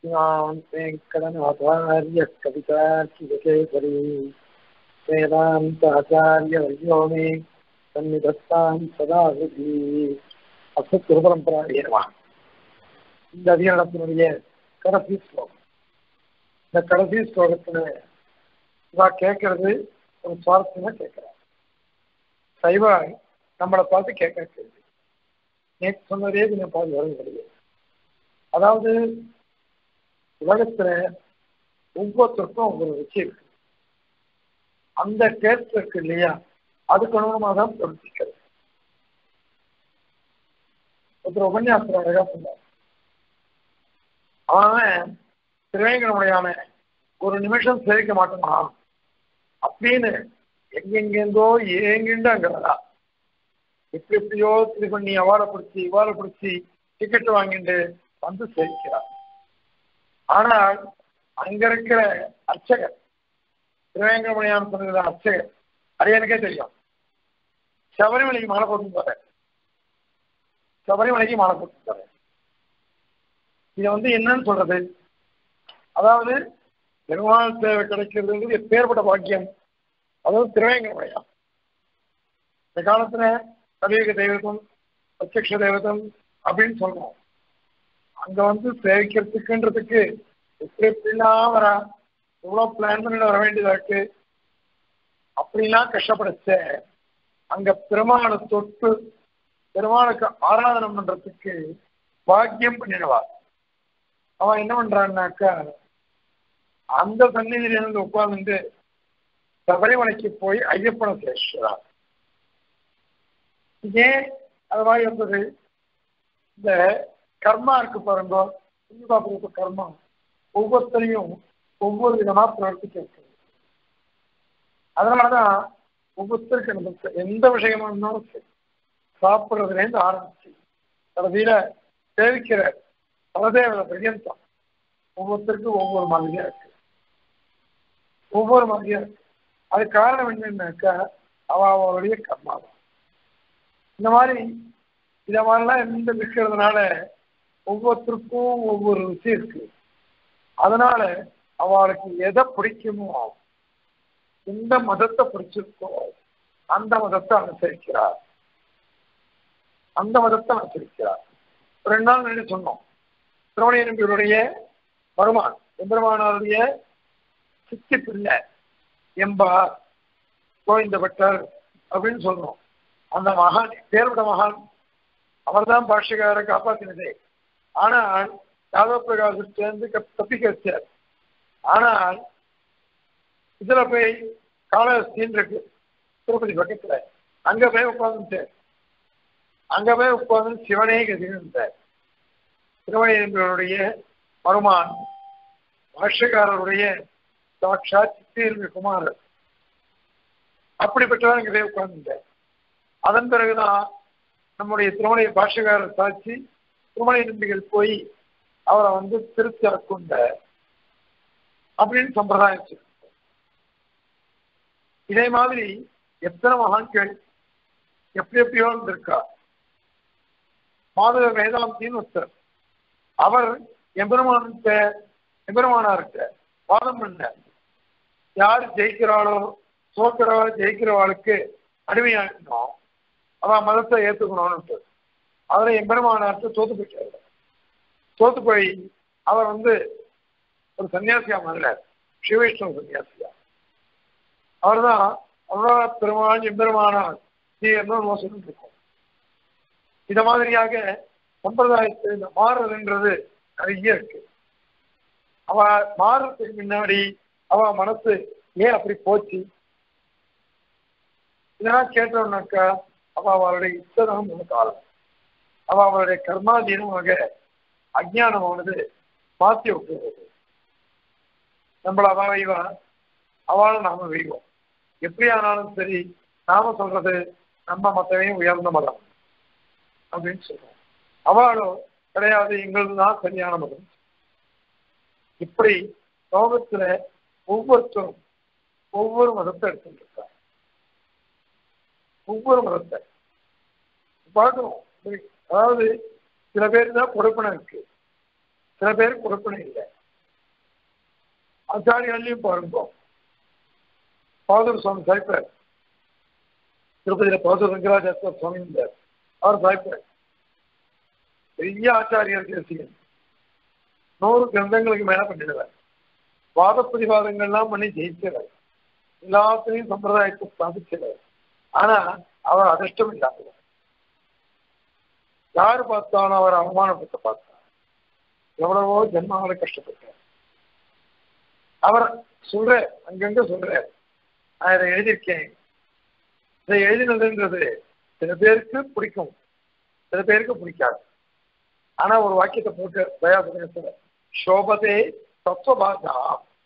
श्रीमान् वेङ्कटनाथार्य कवितार्किकेसरी वेदान्ताचार्यवर्यो मे सन्निधत्तां सदा हृदि அசத் குருபரம்பராயமா இந்த அதிகாரத்தினுடைய கடைசி ஸ்லோகம் இந்த கடைசி ஸ்லோகத்துல நான் கேட்கறது ஒரு சுவாரஸ்யமா கேட்கிறேன் சைவா நம்மளை பார்த்து கேட்க கேள்வி நேற்று சொன்னதே கொஞ்சம் பார்த்து வரும் கிடையாது அதாவது உலகத்துல ஒவ்வொருத்தருக்கும் ஒவ்வொரு ருச்சி இருக்கு அந்த டேஸ்ட் இருக்கு இல்லையா அதுக்கு அனுகுணமாக தான் பொருத்திக்கிறது ஒருத்தர் உபன்யாசம் அழகா சொன்னார் அவன் திருவேங்கடமுடையான ஒரு நிமிஷம் சேவிக்க மாட்டோமா அப்படின்னு எங்கெங்கெங்கோ ஏங்கிண்டு அங்க வரா எப்படி எப்படியோ இது பண்ணி அவாளை பிடிச்சி இவாளை பிடிச்சி டிக்கெட் வாங்கிட்டு வந்து சேவிக்கிறார் ஆனால் அங்க இருக்கிற அர்ச்சகர் திருவேங்கடமுடையான சொன்னது அர்ச்சகர் அது எனக்கே தெரியும் சபரிமலைக்கு மாலை போட்டு போறேன் சபரிமலைக்கு மாலை போட்டு போறேன் இதை வந்து என்னன்னு சொல்றது அதாவது பெருமாள் சேவை கிடைக்கிறதுங்கிறது எப்பேற்பட்ட பாக்கியம் அதாவது திருவேங்கடமலையாம் இந்த காலத்துல கலியுக தெய்வத்தம் பிரத்யக்ஷ தெய்வத்தம் அப்படின்னு சொல்றோம் அங்க வந்து சேவிக்கிறதுக்குன்றதுக்கு எப்படி எப்படிலாம் வரா எவ்வளவு பிளான் பண்ணிட்டு வர வேண்டியதா இருக்கு அப்படிலாம் கஷ்டப்படுச்ச அங்க பெருமாளை தொட்டு பெருமாளுக்கு ஆராதனை பண்றதுக்கு பாக்கியம் பண்ணிடுவார் அவன் என்ன பண்றான்னாக்கா அந்த சந்நிதியில இருந்து உட்கார்ந்து சபரிமலைக்கு போய் ஐயப்பனை சேஷிக்கிறார் ஏன் அது மாதிரி இருந்தது இந்த கர்மா இருக்கு பாருங்க புண்ணியபாபுரத்து கர்மா ஒவ்வொருத்தரையும் ஒவ்வொரு விதமா பிரவர்த்திக்க இருக்குது அதனாலதான் ஒவ்வொருத்தருக்கு நமக்கு எந்த விஷயமா இருந்தாலும் சரி சாப்பிட்றதுலேருந்து ஆரம்பிச்சு கடைசியில சேவிக்கிற பரதேவத பரியந்தம் ஒவ்வொருத்தருக்கும் ஒவ்வொரு மாதிரியா இருக்கு ஒவ்வொரு மாதிரியா இருக்கு அது காரணம் என்னன்னாக்கா அவ அவருடைய கர்மா தான் இந்த மாதிரி இத மாதிரிலாம் எந்த இருக்கிறதுனால ஒவ்வொருத்தருக்கும் ஒவ்வொரு ருசி இருக்கு அதனால அவளுக்கு எதை பிடிக்குமோ எந்த மதத்தை பிடிச்சிருக்கோ அந்த மதத்தை அனுசரிக்கிறார் அந்த மதத்தை அனுசரிக்கிறார் ரெண்டு நாள் முன்னாடி சொன்னோம் திருமண நம்பியுடைய வருமான் எம்பெருமானாருடைய சித்தி பிள்ளை எம்பார் கோவிந்த பட்டர் அப்படின்னு சொல்றோம் அந்த மகான் பேர்விட மகான் அவர் தான் பாஷகாரை காப்பாற்றினதே ஆனால் யாதவ பிரகாசிலிருந்து தப்பிக்க வச்சார் ஆனால் இதுல போய் காலஹஸ்தின்னு இருக்கு திருப்பதி பக்கத்துல அங்க போய் உட்கார்ந்துட்டார் அங்க போய் உட்கார்ந்து சிவனே கதிர்ந்தார் திருமணியர்களுடைய வருமான் பாஷ்யக்காரருடைய சாட்சா சித்தீர்மி குமாரர் அப்படிப்பட்டவர் அங்கே போய் உட்கார்ந்துட்டார் அதன் பிறகுதான் நம்முடைய திருமணி பாஷகாரர் சாட்சி திருமண நம்பிகள் போய் அவரை வந்து திருத்தி கொண்ட அப்படின்னு சம்பிரதாயம் இதே மாதிரி எத்தனை மகான்கள் எப்படி எப்படியோ இருக்கா மாதவ வேதாந்தின்னு ஒருத்தர் அவர் எம்பெருமான்கிட்ட எம்பெருமானார்கிட்ட வாதம் பண்ண யார் ஜெயிக்கிறாளோ சோக்கிறவா ஜெயிக்கிறவாளுக்கு அடிமையாக்கணும் அவன் மதத்தை ஏற்றுக்கணும்னு அதில் எம்பெருமானார்கிட்ட தோத்து போயிட்டார் தோத்து போய் அவர் வந்து ஒரு சன்னியாசியா மாறினார் சிவவிஷ்ணு சன்னியாசியா அவர் தான் அருணா பெருமாள் எம்பெருமானார் நீ என்ன சொல்லிட்டு இருக்கோம் இத மாதிரியாக சம்பிரதாயத்தில் இந்த மாறுறதுன்றது நிறைய இருக்கு அவ மாறுறதுக்கு முன்னாடி அவ மனசு ஏன் அப்படி போச்சு இதெல்லாம் கேட்டோம்னாக்கா அவ அவளுடைய இஷ்டதான் ஒரு காலம் அவ அவளுடைய கர்மாதீனமாக அஜானமானது மாற்றி விட்டுறது நம்மள அவ வைவா அவளும் நாம வைவோம் எப்படி ஆனாலும் சரி நாம சொல்றது நம்ம மத்தவையும் உயர்ந்த மதம் அப்படின்னு சொல்றோம் அவளோ கிடையாது எங்களது தான் சரியான மதம் இப்படி லோகத்துல ஒவ்வொருத்தரும் ஒவ்வொரு மதத்தை எடுத்துட்டு இருக்காங்க ஒவ்வொரு மதத்தை பார்க்கணும் அதாவது சில பேர் தான் கொடுப்பனை இருக்கு சில பேர் கொடுப்பனை இல்லை ஆச்சாரியாலையும் பாருங்க பாதூர் சுவாமி சாய்ப்பார் திருப்பதியில பாதூர் வெங்கராஜாஸ்வர் சுவாமி இருந்தார் அவர் சாய்ப்பார் பெரிய ஆச்சாரியர் தேசியன் நூறு கிரந்தங்களுக்கு மேல பண்ணிடுவார் வாத பிரதிவாதங்கள்லாம் பண்ணி ஜெயிச்சவர் எல்லாத்தையும் சம்பிரதாயத்தை ஸ்தாபிச்சவர் ஆனா அவர் அதிர்ஷ்டம் இல்லாதவர் யாரு பார்த்தாலும் அவர் அவமானப்பட்டு பார்த்தார் எவ்வளவோ ஜென்மாவில கஷ்டப்பட்டார் அவர் சொல்ற அங்கங்க சொல்ற நான் இதை எழுதியிருக்கேன் இதை எழுதினதுன்றது சில பேருக்கு பிடிக்கும் சில பேருக்கு பிடிக்காது ஆனா ஒரு வாக்கியத்தை போட்டு தயாசுரேஸ்வர சோபதே தத்துவபாஷா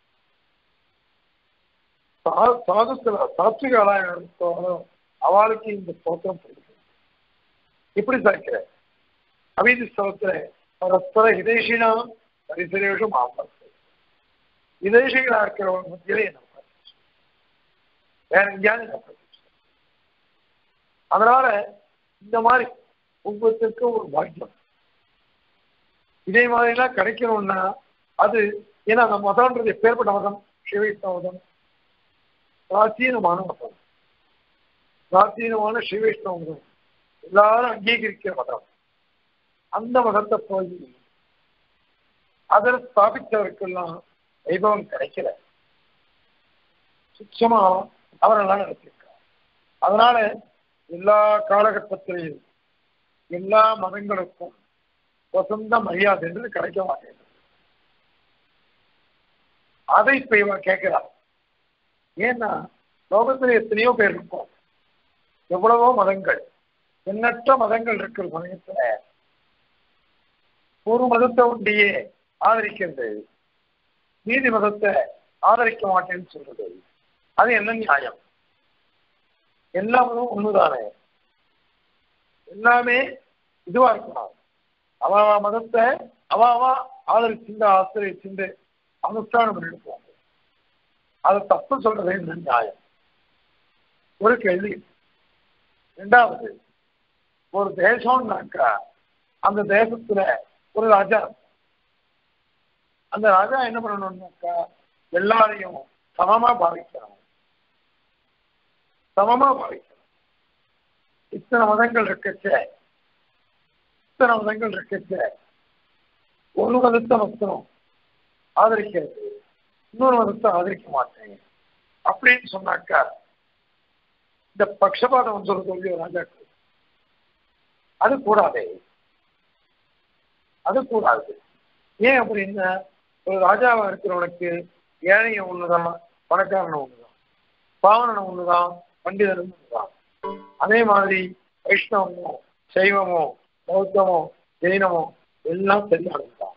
சாதுக்கள சாத்விகளாக அவளுக்கு இந்த ஸ்தோத்திரம் பிடிக்கும் இப்படி சாய்க்கிற அபீதி ஸ்தலத்துல பரஸ்பர ஹிதேஷினா பரிசரேஷம் ஆபத்து ஹிதேஷிகளா இருக்கிறவங்க மத்தியிலே என்ன வேற எங்கேயாவது என்ன அதனால இந்த மாதிரி ஒவ்வொருத்தருக்கும் ஒரு பாக்கியம் இதே மாதிரிலாம் கிடைக்கணும்னா அது ஏன்னா அந்த மதம்ன்றது எப்பேற்பட்ட மதம் சிவைஷ்ணவ மதம் பிராச்சீனமான மதம் பிராச்சீனமான சிவைஷ்ணவ மதம் எல்லாரும் அங்கீகரிக்கிற மதம் அந்த மதத்தை போய் அதில் ஸ்தாபித்தவருக்கெல்லாம் வைபவம் கிடைக்கல சுத்தமா அவரெல்லாம் நடத்திருக்கார் அதனால எல்லா காலகட்டத்திலையும் எல்லா மதங்களுக்கும் வசந்த மரியாதை என்று கிடைக்க மாட்டேங்குது அதை இப்ப இவன் கேட்கிறான் ஏன்னா லோகத்துல எத்தனையோ பேர் இருக்கும் எவ்வளவோ மதங்கள் எண்ணற்ற மதங்கள் இருக்கிற சமயத்துல ஒரு மதத்தை ஒண்டியே ஆதரிக்கிறது நீதி மதத்தை ஆதரிக்க மாட்டேன்னு சொல்றது அது என்ன நியாயம் எல்லா மதமும் ஒண்ணுதானே எல்லாமே இதுவா இருக்கணும் அவ அவ மதத்தை அவ அவ ஆதரிச்சுண்டு ஆசிரியச்சுண்டு அனுஷ்டானம் பண்ணிட்டு போவாங்க அதை தப்பு சொல்றது என்ன நியாயம் ஒரு கேள்வி ரெண்டாவது ஒரு தேசம்னாக்கா அந்த தேசத்துல ஒரு ராஜா அந்த ராஜா என்ன பண்ணணும்னாக்கா எல்லாரையும் சமமா பாவிக்கணும் சமமா பாவிக்கணும் இத்தனை மதங்கள் இருக்கச்ச இத்தனை மதங்கள் இருக்கச்ச ஒரு மதத்தை மட்டும் ஆதரிக்கிறது இன்னொரு மதத்தை ஆதரிக்க மாட்டேன் அப்படின்னு சொன்னாக்கா இந்த பக்ஷபாதம் வந்துடுறது இல்லையோ ராஜாக்கு அது கூடாதே அது கூடாது ஏன் அப்படின்னா ஒரு ராஜாவா இருக்கிறவனுக்கு ஏழையும் ஒண்ணுதான் பணக்காரனும் ஒண்ணுதான் பாவனனும் ஒண்ணுதான் பண்டிதனும் ஒண்ணுதான் அதே மாதிரி வைஷ்ணவமோ சைவமோ பௌத்தமோ ஜெயினமோ எல்லாம் சரியானதுதான்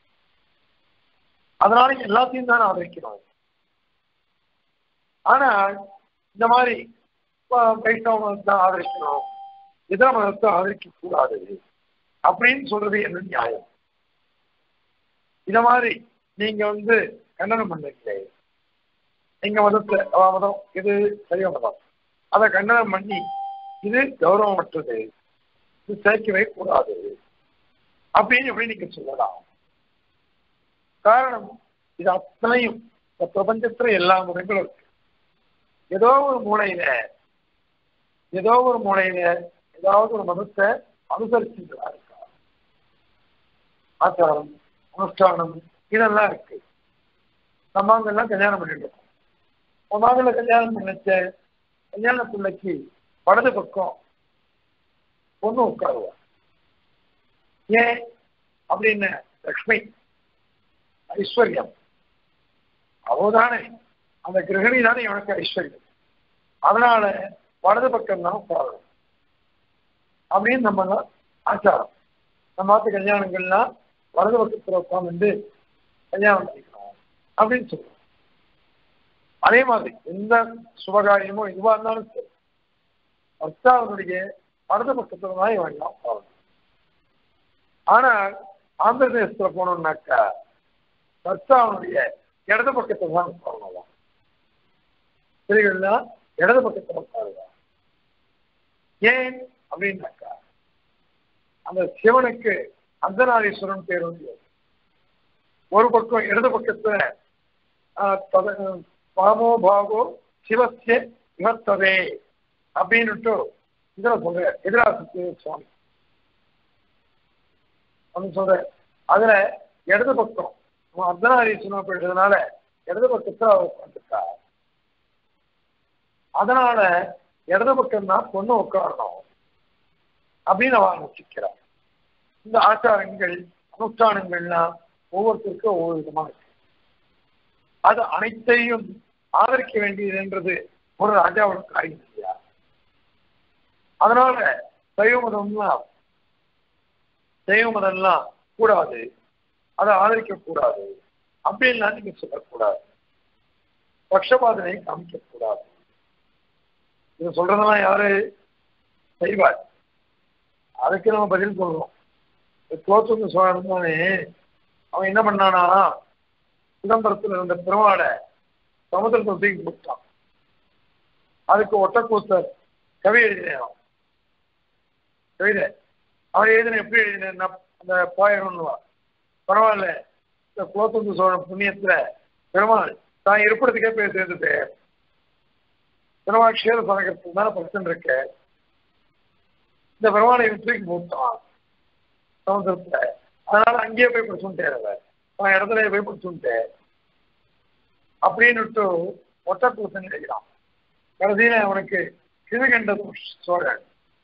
அதனால எல்லாத்தையும் தான் ஆதரிக்கிறோம் ஆனா இந்த மாதிரி வைஷ்ணவ மதத்தை ஆதரிக்கணும் இதர மதத்தை ஆதரிக்க கூடாது அப்படின்னு சொல்றது என்ன நியாயம் இத மாதிரி நீங்க வந்து கண்டனம் பண்ணீங்களே எங்க மதத்தை அவ மதம் இது சைவ மதம் அதை கண்டனம் பண்ணி இது கௌரவமற்றது இது சேர்க்கவே கூடாது அப்படின்னு எப்படி நீங்க சொல்லலாம் காரணம் இது அத்தனையும் இந்த பிரபஞ்சத்துல எல்லா முறைகளும் இருக்கு ஏதோ ஒரு மூலையில ஏதோ ஒரு மூலையில ஏதாவது ஒரு மதத்தை அனுசரிச்சுட்டு இருக்கா ஆச்சாரம் அனுஷ்டானம் இதெல்லாம் இருக்கு நம்ம அங்கெல்லாம் கல்யாணம் பண்ணிட்டு இருக்கோம் நம்ம கல்யாணம் பண்ணிச்ச கல்யாண பிள்ளைக்கு வலது பக்கம் பொண்ணு உட்காருவா ஏன் அப்படின்னு லக்ஷ்மி ஐஸ்வர்யம் அவதானே அந்த கிரகணி தானே எனக்கு ஐஸ்வர்யம் அதனால வலது பக்கம் தான் உட்காரணும் அப்படின்னு நம்ம ஆச்சாரம் நம்ம நாட்டு கல்யாணங்கள்லாம் வலது பக்கத்தில் உட்காந்து கல்யாணம் பண்ணிக்கணும் அப்படின்னு சொல்லுவோம் அதே மாதிரி எந்த சுபகாரியமோ இதுவா இருந்தாலும் சரி பக்தாவனுடைய வலது பக்கத்துல தான் வேண்டாம் உட்காரணும் ஆனால் ஆந்திர தேசத்துல போனோம்னாக்கா பக்தாவனுடைய இடது பக்கத்துல தான் உட்காரணும் ஸ்திரீகள்லாம் இடது பக்கத்துல உட்காருவா ஏன் அப்படின்னாக்கா அந்த சிவனுக்கு அர்த்தநாரீஸ்வரன் பேர் வந்து ஒரு பக்கம் இடது பக்கத்துல ஆஹ், தத- பாமோ பாகோ சிவசிய விமத்ததே அப்படின்னுட்டு இதுல சொல்ற எதிராசத்து சுவாமி அப்படின்னு சொல்ற அதுல இடது பக்கம் அவன் அர்த்தநாரீஸ்வரன் போயிட்டதுனால இடது பக்கத்துல அவ உட்காந்துருக்கா அதனால இடது பக்கம் தான் பொண்ணு உட்காரணும் அப்படின்னு அவன் நிச்சயிக்கிறார் இந்த ஆச்சாரங்கள் அனுஷ்டானங்கள்லாம் ஒவ்வொருத்தருக்கும் ஒவ்வொரு விதமா இருக்கு அது அனைத்தையும் ஆதரிக்க வேண்டியதுன்றது ஒரு ராஜாவோட காரியம் இல்லையா அதனால சைவ மதம்லாம் சைவ மதம்லாம் கூடாது அதை ஆதரிக்க கூடாது அப்படின்லாம் நீங்க சொல்லக்கூடாது பக்ஷபாதனை காமிக்க கூடாது இது சொல்றதெல்லாம் யாரு செய்வார் அதுக்கு நம்ம பதில் சொல்றோம் தோற்று சோழன் தானே அவன் என்ன பண்ணானா சிதம்பரத்தில் இருந்த பெருமாளை சமுதிரத்தை தூக்கி போட்டான் அதுக்கு ஒட்டக்கூத்தர் கவி எழுதினான் கவிதை அவன் எழுதின எப்படி எழுதினா அந்த போயிடும்னுவா பரவாயில்ல இந்த குலத்துந்து சோழன் புண்ணியத்துல பெருமாள் தான் இருப்பிடத்துக்கே போய் சேர்ந்துட்டு பெருமாள் க்ஷேர சனகத்தில் தானே பிரச்சனை இருக்கு இந்த பெருமாளை இவன் தூக்கி போட்டான் சமுதிரத்துல அதனால அங்கேயே போய் படிச்சுட்டேன் அவன் அவன் இடத்துல போய் படிச்சுட்டேன் அப்படின்னுட்டு ஒட்டக்கூத்தன் எழுதினான் கடைசியில அவனுக்கு சிவகண்ட சோழன்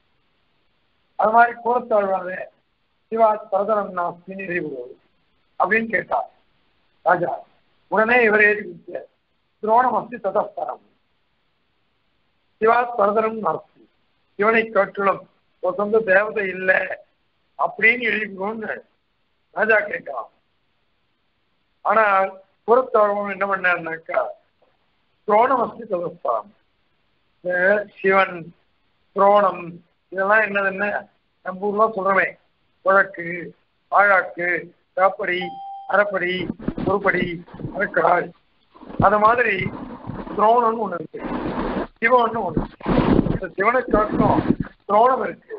அது மாதிரி கூறத்தாழ்வாரு சிவா பரதரம் நாஸ்தின் எரிவு அப்படின்னு கேட்டார் ராஜா உடனே இவர் எழுதி கொடுத்தார் துரோணம் அஸ்தி ததஸ்தரம் சிவா பரதரம் நாஸ்தி சிவனை காட்டிலும் ஒரு சொந்த தேவதை இல்லை அப்படின்னு எழுதிக்கணும்னு ராஜா கேட்கலாம் ஆனால் புறத்தாழ்வம் என்ன பண்ணாருனாக்கா துரோணம் அஸ்தி ததஸ்தரம் இந்த சிவன் துரோணம் இதெல்லாம் என்னதுன்னு நம்ம ஊர்ல சொல்றவே குழக்கு ஆழாக்கு காப்படி அரைப்படி ஒருபடி அரைக்கால் அது மாதிரி துரோணம்னு ஒண்ணு இருக்கு சிவன்னு ஒண்ணு இந்த சிவனை காட்டிலும் துரோணம் இருக்கு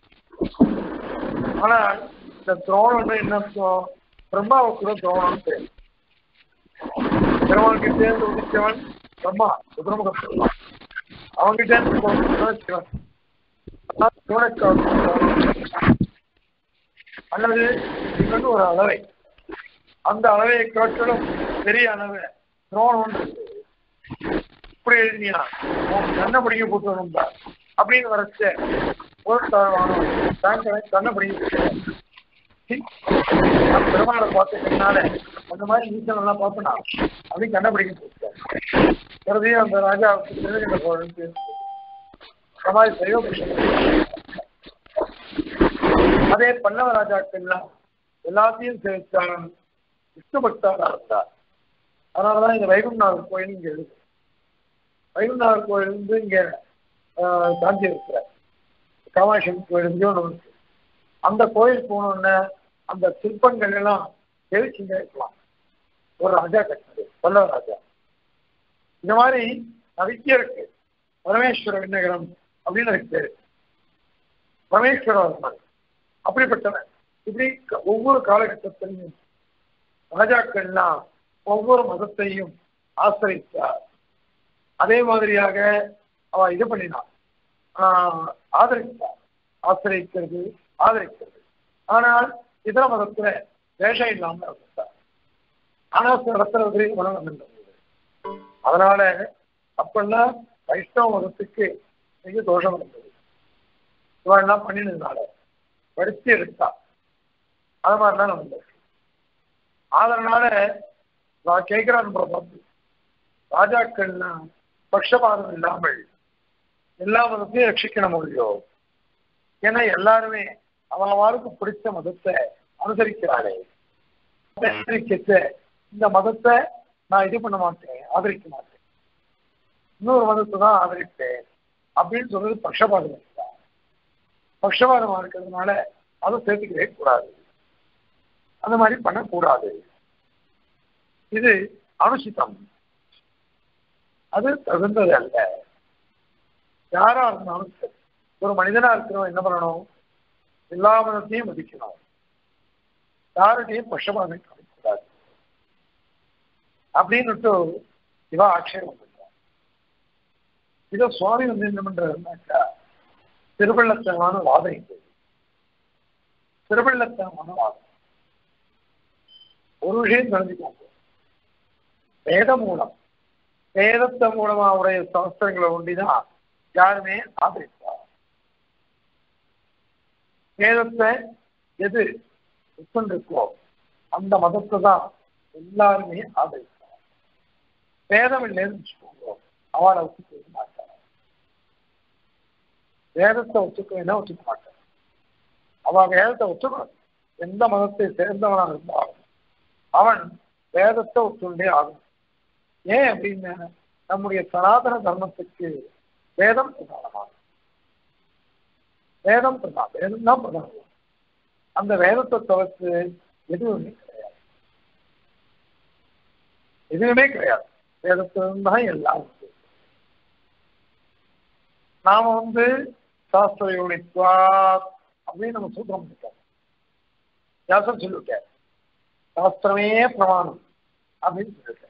ஆனா இந்த துரோணம்னு என்ன அர்த்தம் பிரம்மாவை கூட துரோணம் பேர் பெருமாளுக்கு சேர்ந்து உதிச்சவன் பிரம்மா சுப்பிரமுக பிரம்மா அவங்கிட்ட இருந்து போனவன் சிவன் அதான் சிவனை காட்டிலும் துரோணம். அல்லது சிவன் ஒரு அளவை அந்த அளவை காட்டிலும் பெரிய அளவு துரோணம் இப்படி எழுதினா உன் கண்ணை பிடிக்க போட்டு அப்படின்னு வரச்ச ஒரு தாழ்வான கண்ணை பிடிக்க பெருமாளை பார்த்துக்கிறதுனால அந்த மாதிரி நீச்சல் எல்லாம் பார்த்தனா அப்படின்னு கண்டுபிடிக்க போட்டார் கருதியும் அந்த ராஜாவுக்கு திருநெல்வேலி சோழன் பேர் அந்த மாதிரி சைவ புருஷன் அதே பல்லவ ராஜாக்கள்லாம் எல்லாத்தையும் சேர்த்தாலும் விஷ்ணு பக்தாரா இருந்தார் அதனாலதான் இங்க வைகுண்டநாதர் கோயில் இங்க இருக்கு வைகுண்டநாதர் கோயில் வந்து இங்க ஆஹ், காஞ்சி இருக்கிற காமாட்சி கோயில் இங்கே ஒண்ணு இருக்கு அந்த கோயில் போனோடனே அந்த சிற்பங்கள் எல்லாம் எழுச்சிங்க இருக்கலாம் ஒரு ராஜா கட்டினது பல்லவ ராஜா இந்த மாதிரி நிறைய இருக்கு பரமேஸ்வர விண்ணகரம் அப்படின்னு அதுக்கு பேரு பரமேஸ்வரர் அப்படிப்பட்டவன் இப்படி க- ஒவ்வொரு காலகட்டத்திலையும் ராஜாக்கள்லாம் ஒவ்வொரு மதத்தையும் ஆசிரித்தார் அதே மாதிரியாக அவ இது பண்ணினான் ஆஹ் ஆதரித்தார் ஆசிரிக்கிறது ஆதரிக்கிறது ஆனால் இதர மதத்துல வேஷம் இல்லாம இருந்தார் ஆனா சில இடத்துல உதவி மனம் இருந்தது அதனால அப்பெல்லாம் வைஷ்ணவ மதத்துக்கு மிக தோஷம் இருந்தது இவன் எல்லாம் பண்ணினதுனால படிச்சு எடுத்தா அது மாதிரிலாம் நடந்தது அதனால நான் கேட்கிறான் பார்த்து ராஜாக்கள்லாம் பட்சபாதம் இல்லாமல் எல்லா மதத்தையும் ரட்சிக்கணும் முடியும் ஏன்னா எல்லாருமே அவன் அவருக்கு பிடிச்ச மதத்தை அனுசரிக்கிறானே அதை அனுசரிக்கச்ச இந்த மதத்தை நான் இது பண்ண மாட்டேன் ஆதரிக்க மாட்டேன் இன்னொரு மதத்தை தான் ஆதரிப்பேன் அப்படின்னு சொல்றது பட்சபாதம் இருக்கா பட்சபாதமா இருக்கிறதுனால அதை சேர்த்துக்கவே கூடாது அந்த மாதிரி பண்ணக்கூடாது இது அனுசிதம் அது தகுந்தது அல்ல யாரா இருந்தாலும் சரி ஒரு மனிதனா இருக்கிறவன் என்ன பண்ணணும் எல்லா மதத்தையும் மதிக்கணும் யாருடையும் பட்சபாதம் காமிக்கக்கூடாது அப்படின்னுட்டு இவ ஆட்சேபம் பண்றான் இதை சுவாமி வந்து என்ன பண்றாருனாக்கா திருவள்ளத்தனமான வாதம் இது திருவள்ளத்தனமான வாதம் ஒரு விஷயம் தெரிஞ்சுக்கோங்க வேத மூலம் வேதத்தை மூலமா உடைய சாஸ்திரங்களை ஒண்டிதான் யாருமே ஆதரிப்பார் வேதத்தை எது இருக்கோ அந்த மதத்தை தான் எல்லாருமே ஆதரிப்பார் வேதம் இல்லைன்னு வச்சுக்கோங்க அவளை ஒத்துக்க மாட்டார் வேதத்தை ஒத்துக்க ஒத்துக்க மாட்டார் அவன் வேதத்தை ஒத்துக்கணும் எந்த மதத்தை சேர்ந்தவனாக இருந்தாலும் அவன் வேதத்தை ஒத்துண்டே ஆகும் ஏன் அப்படின்னு நம்முடைய சனாதன தர்மத்துக்கு வேதம் பிரதானமாகும் வேதம் பிரதானம் வேதம் தான் பிரதானம் அந்த வேதத்தை தவிர்த்து எதுவுமே கிடையாது எதுவுமே கிடையாது வேதத்திலிருந்து தான் எல்லாம் உண்டு. நாம வந்து சாஸ்திர யூனித்வா அப்படின்னு நம்ம சூத்திரம் பண்ணிட்டோம் வியாசம் சொல்லிவிட்டார் சாஸ்திரமே பிரமாணம் அப்படின்னு சொல்லிட்டார்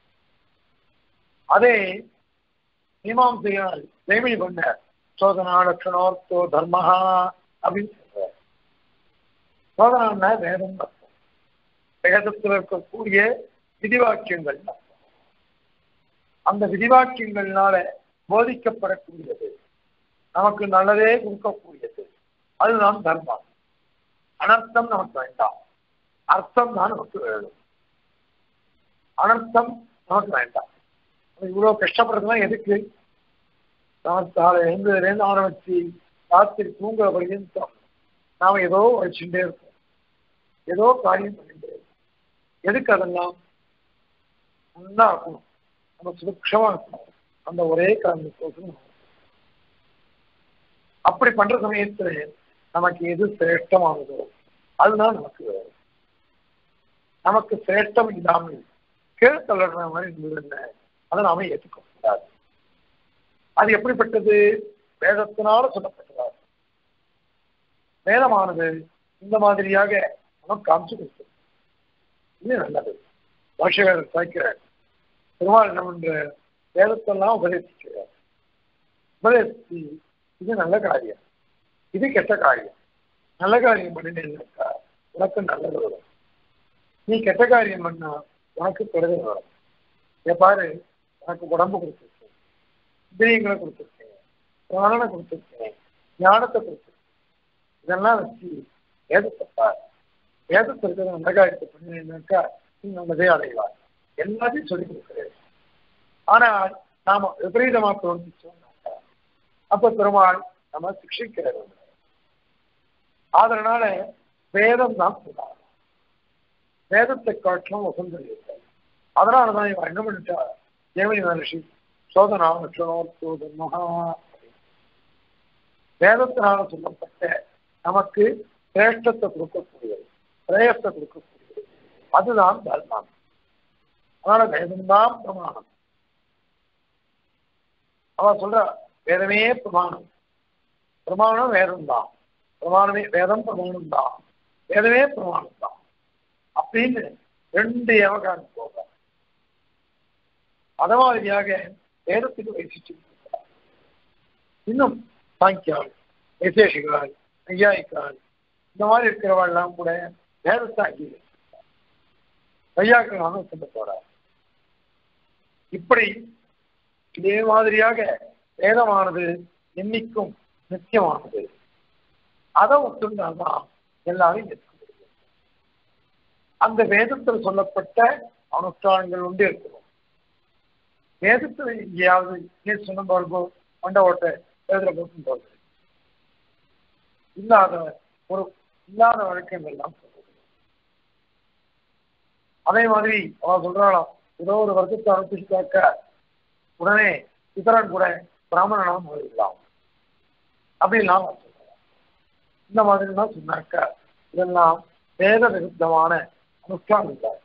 அதே மீமாம்சையால் ஜெய்மணி பண்ண சோதனா லட்சணோர்த்தோ தர்மஹா அப்படின்னு சொல்றார் சோதனான்னா வேதம் அர்த்தம் வேதத்தில் இருக்கக்கூடிய விதிவாக்கியங்கள் அர்த்தம் அந்த விதிவாக்கியங்கள்னால போதிக்கப்படக்கூடியது நமக்கு நல்லதே கொடுக்கக்கூடியது அதுதான் தர்மம் அனர்த்தம் நமக்கு வேண்டாம் அர்த்தம் தான் நமக்கு வேணும் அனர்த்தம் நமக்கு வேண்டாம் இவ்வளவு கஷ்டப்படுறதுலாம் எதுக்கு காலை எழுந்ததுலேருந்து ஆரம்பிச்சு ராத்திரி தூங்குற பர்யந்தம் நாம ஏதோ வச்சுட்டே இருக்கோம் ஏதோ காரியம் பண்ணிட்டே இருக்கோம் எதுக்கு அதெல்லாம் நல்லா இருக்கணும் நம்ம சுபிக்ஷமா இருக்கணும் அந்த ஒரே காரணத்துக்கோசரம் அப்படி பண்ற சமயத்துல நமக்கு எது சிரேஷ்டமானதோ அதுதான் நமக்கு வேணும் நமக்கு சிரேஷ்டம் இல்லாமல் கீழ் தள்ளுற மாதிரி இருந்தது அதை நாம ஏற்றுக்க கூடாது அது எப்படிப்பட்டது வேதத்தினால சொல்லப்பட்டதா வேதமானது இந்த மாதிரியாக நமக்கு காமிச்சு கொடுத்தது இது நல்லது பாஷகர் சாய்க்கிறார் பெருமாள் என்ன பண்ற வேதத்தெல்லாம் உபதேசிக்கிறார் உபதேசிச்சு இது நல்ல காரியம் இது கெட்ட காரியம் நல்ல காரியம் பண்ணினேன்னாக்கா உனக்கு நல்லது வரும் நீ கெட்ட காரியம் பண்ணா உனக்கு கெடுதல் வரும் இதை பாரு உனக்கு உடம்பு கொடுத்துருக்கேன் இந்திரியங்களை கொடுத்துருக்கேன் பிராணனை கொடுத்துருக்கேன் ஞானத்தை கொடுத்துருக்கேன் இதெல்லாம் வச்சு வேதத்தை பாரு வேதத்தை இருக்கிற நல்ல காரியத்தை பண்ணினேன்னாக்கா நீ நல்லதே அடைவார் எல்லாத்தையும் சொல்லிக் கொடுக்கிறேன் ஆனால் நாம விபரீதமா பிரவர்த்திச்சோம்னாக்கா அப்ப பெருமாள் நம்ம சிக்ஷிக்கிறது அதனால வேதம் தான் பிரதானம் வேதத்தை காட்டிலும் வசந்தம் இல்லை அதனாலதான் இவன் என்ன பண்ணிட்டா தேவனி மகர்ஷி சோதனா லட்சணோத்தோத மகா வேதத்தினால சொல்லப்பட்ட நமக்கு சிரேஷ்டத்தை கொடுக்கக்கூடியது பிரேயத்தை கொடுக்கக்கூடியது அதுதான் தர்மம் அதனால வேதம்தான் பிரமாணம் அவன் சொல்ற வேதமே பிரமாணம் பிரமாணம் வேதம் தான் பிரமாணமே வேதம் பிரமாணம் தான் வேதமே பிரமாணம் தான் அப்படின்னு ரெண்டு ஏவகாரம் போக அத மாதிரியாக வேதத்துக்கு வைசிச்சு இன்னும் சாங்கியால் விசேஷிகால் ஐயாயிக்கால் இந்த மாதிரி இருக்கிறவாள்லாம் கூட வேதத்தை அங்கீகரிச்சு ஐயாக்கள் சொல்ல போறார் இப்படி இதே மாதிரியாக வேதமானது என்னைக்கும் நித்தியமானது அதை ஒத்துண்டாதான் எல்லாரும் ஏற்க முடியும் அந்த வேதத்தில் சொல்லப்பட்ட அனுஷ்டானங்கள் உண்டு இருக்கணும் வேதத்தில் எங்கேயாவது நீர் சொன்ன பாருங்கோ மண்ட ஓட்டை எழுதுற போட்டு போகுது இல்லாத ஒரு இல்லாத வழக்கங்கள் எல்லாம் சொல்றது அதே மாதிரி அவன் சொல்றாளாம் ஏதோ ஒரு வர்க்கத்தை அனுப்பிச்சுட்டாக்க உடனே இத்தரன் கூட பிராமணனாக மாறிடலாம் அப்படின்லாம் அவன் சொல்றான் இந்த மாதிரிலாம் சொன்னாக்க இதெல்லாம் வேத விருத்தமான அனுஷ்டானங்கள்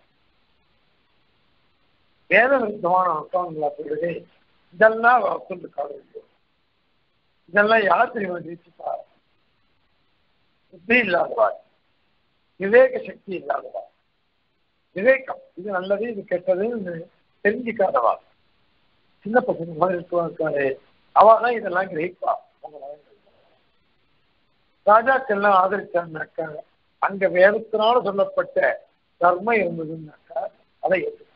வேத விருத்தமான அனுஷ்டானங்களா சொல்றது இதெல்லாம் வசந்து காலம் இதெல்லாம் யார் தெரியுமா ஜெயிச்சுட்டா புத்தி இல்லாதவா விவேக சக்தி இல்லாதவா விவேகம் இது நல்லது இது கெட்டதுன்னு தெரிஞ்சுக்காதவா சின்ன பசங்க மாதிரி இருக்குவா இருக்காரு அவ தான் இதெல்லாம் கிரகிப்பா ராஜாக்கள்லாம் ஆதரிச்சான்னாக்கா அங்க வேதத்தினால சொல்லப்பட்ட தர்மம் இருந்ததுன்னாக்கா அதை ஏற்றுக்க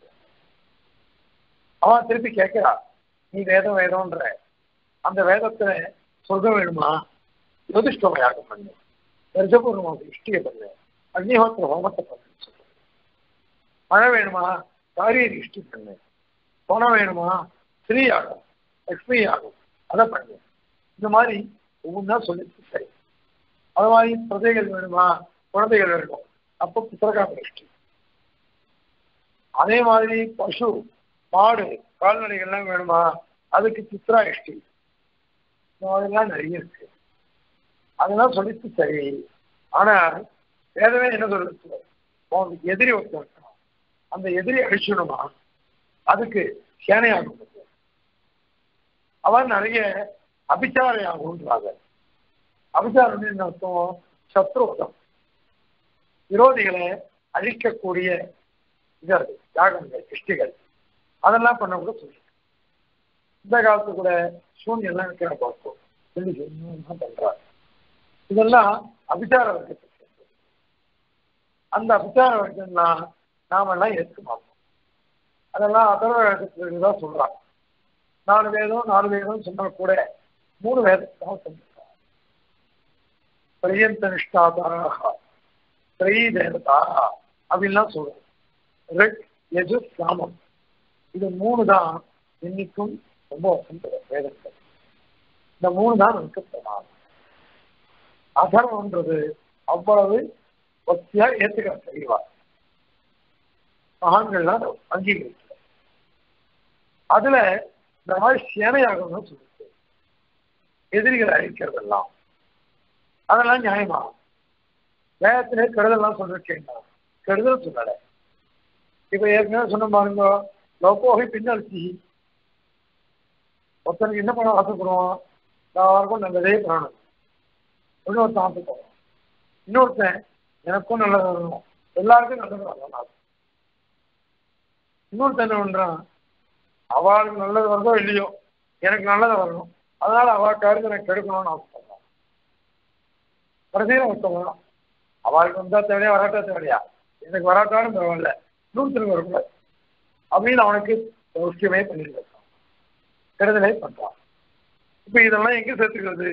அவன் திருப்பி கேட்கிறா நீ வேதம் வேதம்ன்ற அந்த வேதத்துல சொர்க்கம் வேணுமா யோதிஷ்டம யாகம் பண்ணு தரிசபூர்வமாக இஷ்டியை பண்ணு அக்னிஹோத்திர ஹோமத்தை பண்ணு சொல்லு மழை வேணுமா காரிய இஷ்டி பண்ணு பணம் வேணுமா ஸ்ரீ யாகம் லக்ஷ்மி யாகம் அதை பண்ணு இந்த மாதிரி ஒவ்வொன்றா சொல்லிட்டு சரி அது மாதிரி பிரஜைகள் வேணுமா குழந்தைகள் வேணும் அப்போ புத்திரகாம இஷ்டி அதே மாதிரி பசு மாடு கால்நடைகள்லாம் வேணுமா அதுக்கு சித்ரா இஷ்டி இந்த மாதிரிலாம் நிறைய இருக்கு அதெல்லாம் சொல்லிட்டு சரி ஆனா வேதமே என்ன சொல்லுது உனக்கு எதிரி ஒருத்தன் இருக்கான் அந்த எதிரி அழிச்சிடணுமா அதுக்கு சேனையாகும் அவன் நிறைய அபிச்சாரையாகுன்றாங்க அபிச்சாரம் என்ன அர்த்தம் சத்ருவதம் விரோதிகளை அழிக்கக்கூடிய இது அது யாகங்கள் இஷ்டிகள் அதெல்லாம் பண்ண கூட சொல்லி இந்த காலத்து கூட சூன்யெல்லாம் வைக்கிற பார்ப்போம் சொல்லி சூன்யம் பண்றாரு இதெல்லாம் அபிச்சார வர்க்கத்துக்கு அந்த அபிச்சார வர்க்கம்லாம் நாமெல்லாம் ஏற்க மாட்டோம் அதெல்லாம் அதர்வ வேதத்துக்கு தான் சொல்றாங்க நாலு வேதம் நாலு வேதம் சொன்னா கூட மூணு வேதத்தான் சொல்லியிருக்காங்க பரியந்த நிஷ்டாதாராக திரை தேவதா அப்படின்லாம் சொல்றோம் ரெட் எஜு சாமம் இது மூணு தான் இன்னைக்கும் ரொம்ப வசந்த வேதங்கள் இந்த மூணு தான் நமக்கு பிரமாணம் அதர்வம்ன்றது அவ்வளவு ஒத்தியா ஏத்துக்கிற தெளிவா மகான்கள்லாம் அங்கீகரிக்கல அதுல இந்த மாதிரி சேனையாகணும்னு சொல்லிட்டு எதிரிகளை அழிக்கிறதெல்லாம் அதெல்லாம் நியாயமா வேகத்திலே கெடுதல்லாம் சொல்லிருக்கேன் கெடுதல் சொல்லலை இப்ப ஏற்கனவே சொன்ன பாருங்க லோகோகை பின்னரிசி ஒருத்தனுக்கு என்ன பண்ண ஆசைப்படுவோம் எல்லாருக்கும் நல்லதே பண்ணணும் இன்னொருத்தன் ஆசைப்படுவோம் இன்னொருத்தன் எனக்கும் நல்லது வரணும் எல்லாருக்கும் நல்லது வரணும் இன்னொருத்தன் என்ன பண்றான் அவளுக்கு நல்லது வருதோ இல்லையோ எனக்கு நல்லது வரணும் அதனால அவ கருத்து எனக்கு கெடுக்கணும்னு ஆசைப்படுறான் கடைசியில் ஒருத்தவங்க அவளுக்கு வந்தா தேவையா வராட்டா தேவையா எனக்கு வராட்டாலும் பரவாயில்ல இன்னொருத்தருக்கு வரக்கூடாது அப்படின்னு அவனுக்கு விஷயமே பண்ணிட்டு இருக்கான் கெடுதலே பண்றான் இப்ப இதெல்லாம் எங்க சேர்த்துக்கிறது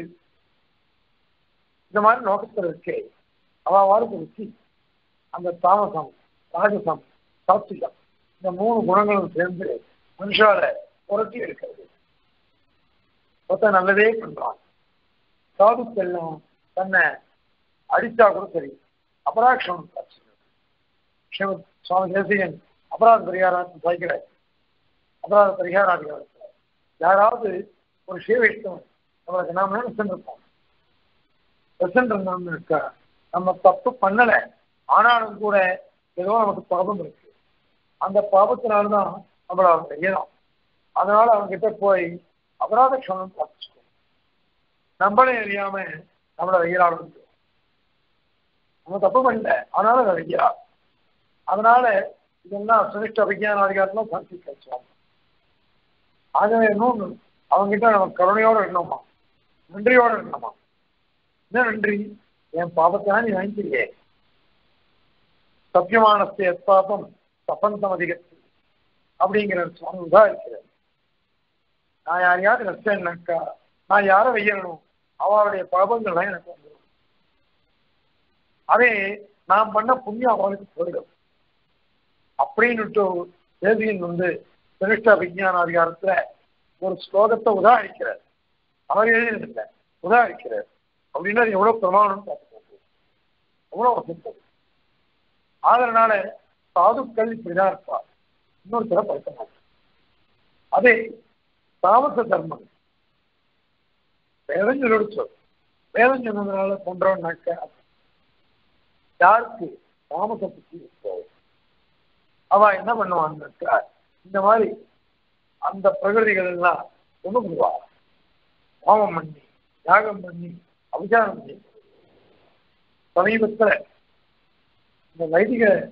இந்த மாதிரி நோக்கத்தில் இருக்கே அவ வாரத்தை வச்சு அந்த தாமசம் ராஜசம் சாத்விகம் இந்த மூணு குணங்களும் சேர்ந்து மனுஷால புரட்டி எடுக்கிறது ஒருத்தன் நல்லதே பண்றான் சாதுக்கெல்லாம் தன்னை அடித்தா கூட சரி அபராக்ஷம் ஸ்ரீமத் சுவாமி தேசிகன் அபராத பரிகாரம் சாய்க்கிற அபராத பரிகாராதிகாரத்தில் யாராவது ஒரு சேவைஷ்டவன் நம்மளுக்கு நாம சென்றிருப்போம் பிரசன்ட் இருந்தோம்னு இருக்கா நம்ம தப்பு பண்ணல ஆனாலும் கூட ஏதோ நமக்கு பாபம் இருக்கு அந்த பாபத்தினால்தான் நம்மள அவங்க செய்யணும் அதனால அவங்க கிட்ட போய் அபராத க்ஷமம் பார்த்துக்கோ நம்மளே அறியாம நம்மளை வெயிலாடும் நம்ம தப்பு பண்ணல ஆனாலும் அதை வெய்யலாம் அதனால இதெல்லாம் சுனிஷ்ட விஞ்ஞான அதிகாரத்துல சாட்சி பேசுவாங்க ஆகவே இன்னொன்று அவங்ககிட்ட நம்ம கருணையோட இருக்கணுமா நன்றியோட இருக்கணுமா என்ன நன்றி என் பாபத்தை நீ வாங்கிக்கிறியே சத்தியமானத்தை எப்பாபம் தப்பந்தம் அதிகத்து அப்படிங்கிற சுவாமி உதாரிக்கிறார் நான் யாரையாவது நஷ்டம்னாக்கா நான் யாரை வெய்யணும் அவளுடைய பாபங்கள்லாம் எனக்கு வந்துடும் அதே நான் பண்ண புண்ணியம் அவளுக்கு போயிடும் அப்படின்னுட்டு தேசியன் வந்து சிரஷ்ட விஞ்ஞான அதிகாரத்துல ஒரு ஸ்லோகத்தை உதாரிக்கிறார் அவர் எழுதியிருந்த உதாரிக்கிறார் அப்படின்னா அது எவ்வளவு பிரமாணம் பார்த்துக்கோங்க எவ்வளவு வசந்தது அதனால சாதுக்கள் இப்படிதான் இருப்பா இன்னொருத்தர பார்க்க மாட்டோம் அதே தாமச தர்மம் வேதம் சொல்லி சொல் வேதம் சொன்னதுனால பண்றோம்னாக்க யாருக்கு தாமச புத்தி இருக்கோ அவ என்ன பண்ணுவான்னாக்கா இந்த மாதிரி அந்த பிரகிருதிகள் எல்லாம் கொண்டு போவா ஹோமம் பண்ணி யாகம் பண்ணி அபிச்சாரம் பண்ணி சமீபத்துல இந்த வைதிக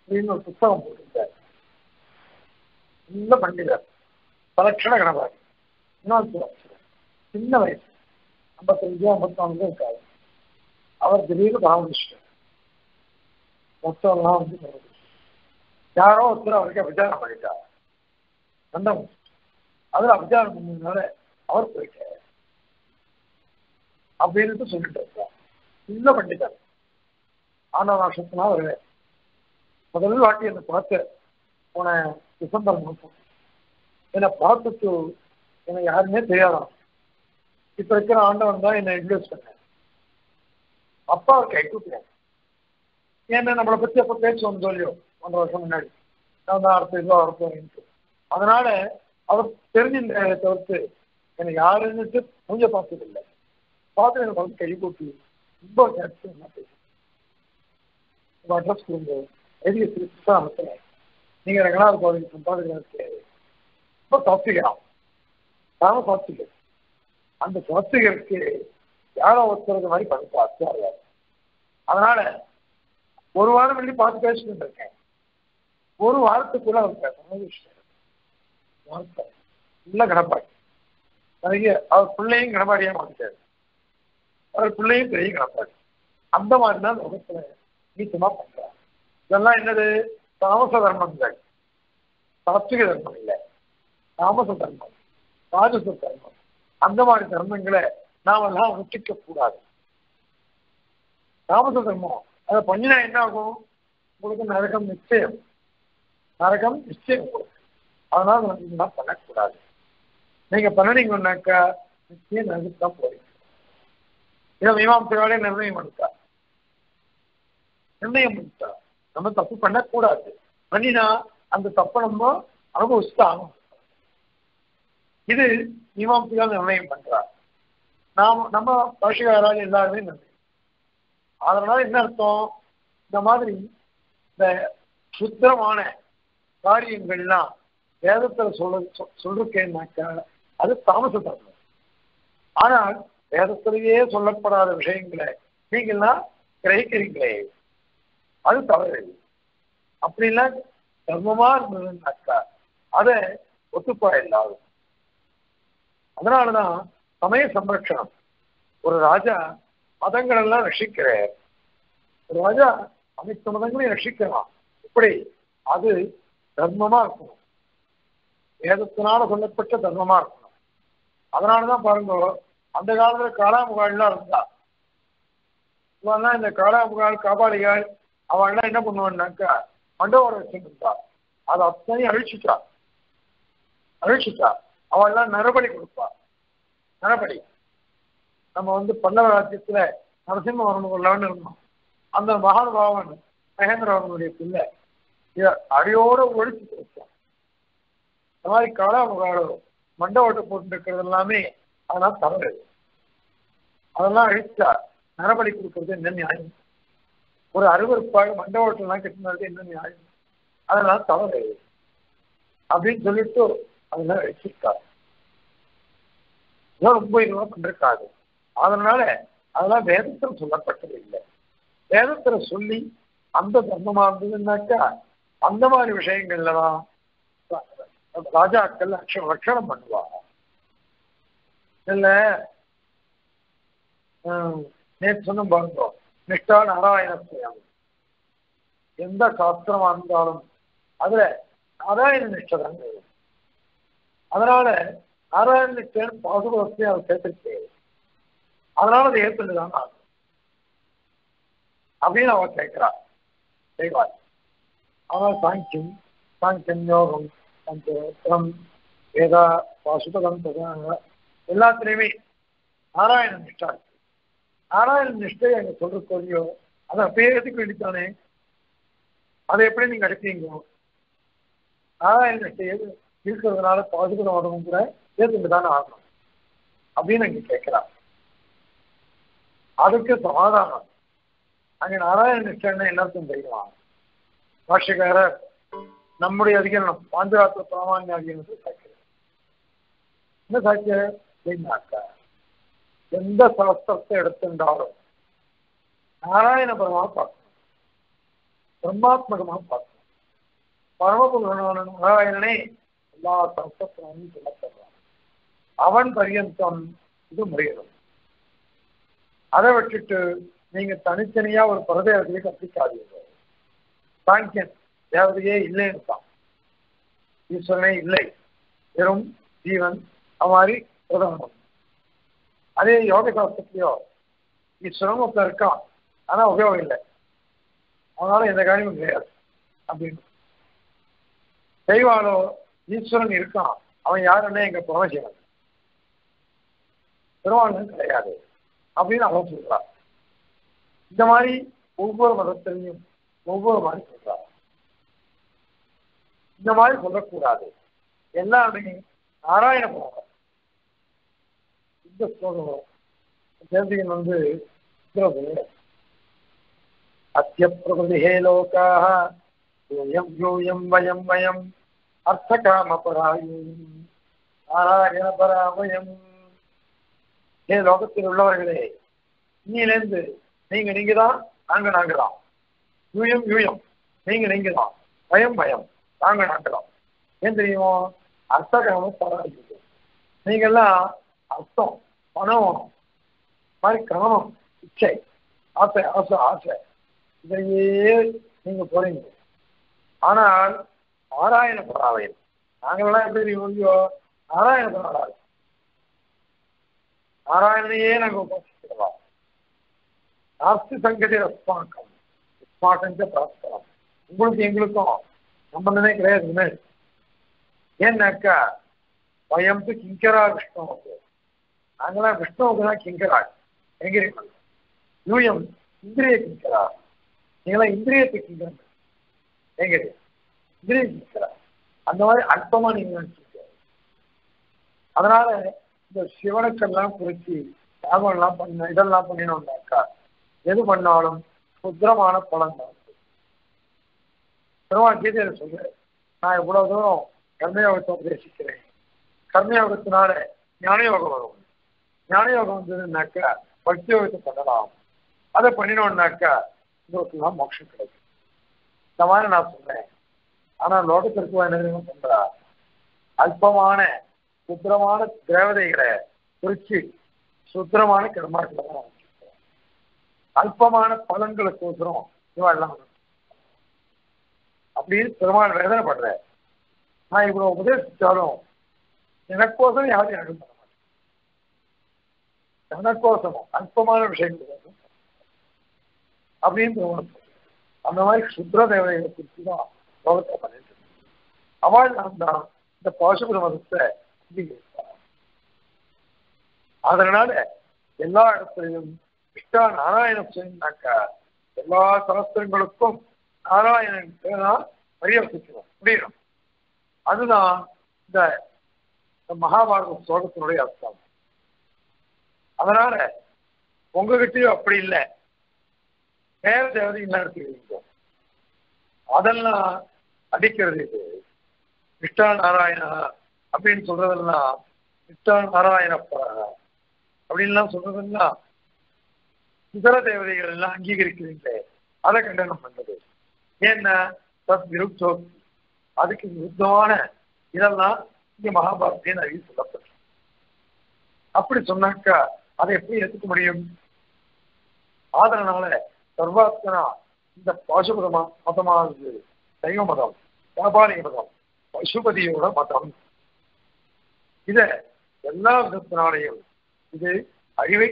அப்படின்னு ஒரு புத்தகம் போட்டிருந்தார் நல்ல பண்டிதர் பலட்சண கணவாதி இன்னொரு சின்ன வயசு ஐம்பத்தஞ்சு ஐம்பத்தாலு இருக்காரு அவர் திடீர்னு பாவனிஷ்டர் மொத்தம்லாம் வந்து சொல்றது யாரோ ஒருத்தர் அவருக்கு விசாரணை பண்ணிட்டார் அந்த அதுல அபிச்சாரம் பண்ணதுனால அவர் போயிட்டார் அப்படின்னு சொல்லிட்டு இருக்கார் சின்ன பண்டிதர் ஆண்டவ வருஷத்துனா ஒரு முதல் வாட்டி என்னை பார்த்து போன டிசம்பர் மாதம் என்னை பார்த்துட்டு எனக்கு யாருமே தெரியாதான் இப்ப இருக்கிற ஆண்டவன் தான் என்னை இன்ட்ரடியூஸ் பண்ணேன் அப்பா அவர் கை கூப்பிட்டேன் ஏன்னா நம்மளை பத்தி அப்ப பேச்சு வந்து சொல்லியோ ஒன்றரை வருஷம் முன்னாடி நான் தான் அடுத்த இதுவா வரப்போறேன்ட்டு அதனால அவர் தெரிஞ்சிருந்த தவிர்த்து எனக்கு யாருன்னுட்டு மூஞ்ச பார்த்தது இல்லை பார்த்து எனக்கு வந்து கை கூப்பி ரொம்ப கேட்டு என்ன பேசுறேன் உங்க அட்ரஸ் கொடுங்க எழுதி திருப்பி அனுப்புறேன் நீங்க ரெங்கனாவது கோவில் சம்பாதிக்கிறாரு ரொம்ப சாத்விகம் நாம சாத்விகம் அந்த சாத்விகருக்கு யாரோ ஒருத்தருக்கு மாதிரி பண்ணி பார்த்து அதனால ஒரு வாரம் வெளியே பார்த்து பேசிட்டு இருக்கேன் ஒரு வாரத்துக்குள்ள அவர் பேசணும் விஷயம் நல்ல கணப்பாடி நிறைய அவர் பிள்ளையும் கணப்பாடியா மாத்திட்டாரு அவர் பிள்ளையும் பெரிய கணப்பாடி அந்த மாதிரி தான் உலகத்துல நீச்சமா பண்றாரு இதெல்லாம் என்னது தாமச தர்மங்கள் சாத்விக தர்மம் இல்லை தாமச தர்மம் ராஜச தர்மம் அந்த மாதிரி தர்மங்களை நாமெல்லாம் விட்டுக்க கூடாது தாமச தர்மம் அதை பண்ணினா என்ன ஆகும் உங்களுக்கு நரகம் நிச்சயம் நரகம் நிச்சயம் உங்களுக்கு அதனால வந்து பண்ணக்கூடாது நீங்க பண்ணினீங்கன்னாக்கா நிச்சயம் நரகத்துக்கு தான் போறீங்க இதை மீமாசையோட நிர்ணயம் பண்ணிட்டா நிர்ணயம் பண்ணிட்டா நம்ம தப்பு பண்ணக்கூடாது பண்ணினா அந்த தப்பை நம்ம அனுபவிச்சுதான் இது மீமாசையா நிர்ணயம் பண்றார் நாம் நம்ம பாஷகாரால் எல்லாருமே நன்றி அதனால என்ன அர்த்தம் இந்த மாதிரி இந்த சுத்திரமான காரியங்கள்லாம் வேதத்துல சொல்ல சொல்லிருக்கேன்னாக்கா அது தாமச தர்மம் ஆனால் வேதத்திலேயே சொல்லப்படாத விஷயங்களை நீங்கள்லாம் கிரகிக்கிறீங்களே அது தவறு அப்படிலாம் தர்மமா இருந்ததுன்னாக்கா அதை ஒத்துப்பா இல்லாது அதனாலதான் சமய சம்ரட்சணம் ஒரு ராஜா மதங்கள் எல்லாம் ரஷிக்கிறார் ஒரு ராஜா அனைத்து மதங்களையும் ரஷிக்கலாம் இப்படி அது தர்மமா இருக்கணும் வேதத்தினால சொல்லப்பட்ட தர்மமா இருக்கணும் அதனாலதான் பாருங்க அந்த காலத்துல காளாமுகால்லாம் இருந்தா இவெல்லாம் இந்த காளாமுகால் காபாளிகள் அவெல்லாம் என்ன பண்ணுவான்னாக்கா மண்டபோட வச்சுருந்தா அதை அத்தனையும் அழிச்சுட்டா அழிச்சுட்டா அவெல்லாம் நரபலி கொடுப்பா நரபலி நம்ம வந்து பல்லவ ராஜ்யத்துல நரசிம்மவர்மன் கொள்ளவன் இருந்தோம் அந்த மகானுபாவன் மகேந்திரவனுடைய பிள்ளை இதை அடியோட ஒழிச்சு கொடுத்தோம் இந்த மாதிரி காலாமுகாலோ மண்ட ஓட்டை போட்டு இருக்கிறது எல்லாமே அதெல்லாம் தவறு அதெல்லாம் அழிச்சா நரபலி கொடுக்கறது என்ன நியாயம் ஒரு அருவறுப்பாக மண்ட ஓட்டெல்லாம் கட்டினது என்ன நியாயம் அதெல்லாம் தவறு அப்படின்னு சொல்லிட்டு அதெல்லாம் அழிச்சிருக்காரு இதெல்லாம் ரொம்ப இதுவாக பண்றாரு அதனால அதெல்லாம் வேதத்தில் சொல்லப்பட்டது இல்லை வேதத்துல சொல்லி அந்த தர்மமா இருந்ததுன்னாக்கா அந்த மாதிரி விஷயங்கள்ல தான் ராஜாக்கள் லட்ச லட்சணம் பண்ணுவாங்க இல்ல நேற்று சொன்ன பாருங்க நிஷ்டா நாராயணஸ்வயம் எந்த சாஸ்திரமா இருந்தாலும் அதுல நாராயண நிஷ்டை தாங்க அதனால நாராயண நிஷ்டன் பாசுபதத்தையும் அவர் சேர்த்திருக்கு அதனால அதை ஏற்றுதான் ஆகும் அப்படின்னு அவர் கேட்கிறார் செய்வார் ஆனால் சாங்கியம் சாங்கியம் யோகம் பஞ்சம் வேதா வாசுபதம் எல்லாத்துலேயுமே நாராயண நிஷ்டா இருக்கு நாராயண நிஷ்டை அங்க சொல்ற கொள்ளியோ அதை அப்படியே எடுத்துக்க வேண்டித்தானே அதை எப்படி நீங்க எடுப்பீங்க நாராயண நிஷ்டை இருக்கிறதுனால பாசுபதம் உடம்பும் கூட ஏற்றுட்டு தானே ஆகணும் அப்படின்னு அங்க கேட்கிறார் அதுக்கு சமாதானம் அங்க நாராயண நிஷ்டன் எல்லாத்தையும் தெரியுமா பாஷக்காரர் நம்முடைய அதிகாரம் பாஞ்சராத்திர பிராமணிய அதிகாரத்தை சாய்க்கிறது என்ன சாய்க்க அப்படின்னாக்கா எந்த சாஸ்திரத்தை எடுத்துட்டாலும் நாராயண பரமா பார்க்கணும் பிரம்மாத்மகமா பார்க்கணும் பரமபுருஷனான நாராயணனே எல்லா சம்சத்தினும் சொல்லப்படுறான் அவன் பரியந்தம் இது முடியணும் அதை விட்டுட்டு நீங்க தனித்தனியா ஒரு பரதேவத்தையை கற்பிக்காதீங்க சாங்கியன் தேவதையே இல்லைன்னு தான் ஈஸ்வரனே இல்லை வெறும் ஜீவன் அது மாதிரி பிரதானம் அதே யோக சாஸ்திரத்திலையோ ஈஸ்வரன் ஒருத்தன் இருக்கான் ஆனா உபயோகம் இல்லை அதனால எந்த காரியமும் கிடையாது அப்படின்னு தெய்வாலோ ஈஸ்வரன் இருக்கான் அவன் யாருன்னே எங்க பரமசிவன் பெருமாள் கிடையாது அப்படின்னு அவன் சொல்றான் இந்த மாதிரி ஒவ்வொரு மதத்திலையும் ஒவ்வொரு மாதிரி சொல்றான் இந்த மாதிரி சொல்லக்கூடாது எல்லாமே நாராயண போகம் இந்த ஸ்லோகம் தேசிகன் வந்து அத்திய பிரபுதிஹே லோகாக யூயம் யூயம் வயம் வயம் அர்த்தகாமபராயும் நாராயண பராமயம் ஏ லோகத்தில் உள்ளவர்களே இன்னிலேருந்து நீங்க நீங்க தான் நாங்க நாங்க தான் யூயம் யூயம் நீங்க நீங்க தான் பயம் பயம் நாங்க நாங்க தான் ஏன் தெரியுமோ அர்த்தகாம பராயும் நீங்கெல்லாம் அர்த்தம் பணம் மாதிரி காமம் இச்சை ஆசை ஆசை ஆசை இதையே நீங்க போறீங்க ஆனால் நாராயண பராவயம் நாங்கள்லாம் எப்படி முடியோ நாராயண பராவயம் நாராயணனையே நாங்கள் உபாசிக்கிறோம் நாஸ்தி சங்கதி அஸ்மாக்கம் அஸ்மாக்கம் பரஸ்பரம் உங்களுக்கு எங்களுக்கும் சம்பந்தமே கிடையாது இனிமேல் ஏன்னாக்கா வயம்பு கிங்கரா விஷ்ணுவுக்கு நாங்களாம் விஷ்ணுவுக்கு தான் கிங்கரா எங்கிரிகள் யூயம் இந்திரிய கிங்கரா நீங்களாம் இந்திரியத்தை கிங்கரம் எங்கிரி இந்திரிய கிங்கரா அந்த மாதிரி அற்பமா நீங்க நினைச்சிருக்க அதனால இந்த சிவனுக்கெல்லாம் குறிச்சு யாகம்லாம் பண்ண இதெல்லாம் பண்ணினோம்னாக்கா எது பண்ணாலும் சுத்திரமான பலன் தான் பெருமாள் கீதையில சொல்லு நான் இவ்வளவு தூரம் கர்மயோகத்தை உபதேசிக்கிறேன் கர்மயோகத்தினால ஞானயோகம் வரும் ஞானயோகம் வந்ததுன்னாக்கா பக்தி யோகத்தை பண்ணலாம் அதை பண்ணினோம்னாக்கா உங்களுக்குலாம் மோட்சம் கிடைக்கும் இந்த மாதிரி நான் சொல்றேன் ஆனா லோகத்திற்கு என்ன பண்றா அல்பமான சுத்திரமான தேவதைகளை குறிச்சு சுத்திரமான கர்மாக்களை தான் வச்சிருக்கோம் அல்பமான பலன்களுக்கோசரம் இவெல்லாம் அப்படின்னு பெருமாள் வேதனை பண்ற நான் இவ்வளவு உபதேசிச்சாலும் எனக்கோசம் யாரும் எனக்கு பண்ண மாட்டேன் எனக்கோசமும் அல்பமான விஷயங்கள் அப்படின்னு பெருமாள் அந்த மாதிரி சுத்திர தேவதைகளை குறித்து தான் லோகத்தை பண்ணிட்டு அவள் நான் தான் இந்த பாசுபுர மதத்தை அங்கீகரித்தார் அதனால எல்லா இடத்துலையும் இஷ்டா நாராயண சொன்னாக்கா எல்லா சாஸ்திரங்களுக்கும் நாராயணன் தான் பரிவர்த்திக்கணும் முடியணும் அதுதான் இந்த மகாபாரத ஸ்லோகத்தினுடைய அர்த்தம் அதனால உங்ககிட்டயும் அப்படி இல்லை வேற தேவதைகள்லாம் எடுத்துக்கிறீங்க அதெல்லாம் அடிக்கிறது இது விஷ்டா நாராயணா அப்படின்னு சொல்றதெல்லாம் விஷ்டா நாராயணப்பா அப்படின்லாம் சொல்றதெல்லாம் இதர தேவதைகள் எல்லாம் அங்கீகரிக்கிறீங்களே அதை கண்டனம் பண்றது ஏன்னா தத் விருத்தோக்தி அதுக்கு விருத்தமான இதெல்லாம் இங்க மகாபாரதிய அறிவி சொல்லப்பட்டு அப்படி சொன்னாக்கா அதை எப்படி ஏற்றுக்க முடியும் அதனால சர்வாத்மனா இந்த பாசுபத மதமானது சைவ மதம் வியாபாரிக மதம் பசுபதியோட மதம் இத எல்லா விதத்தினாலையும் இது அழிவை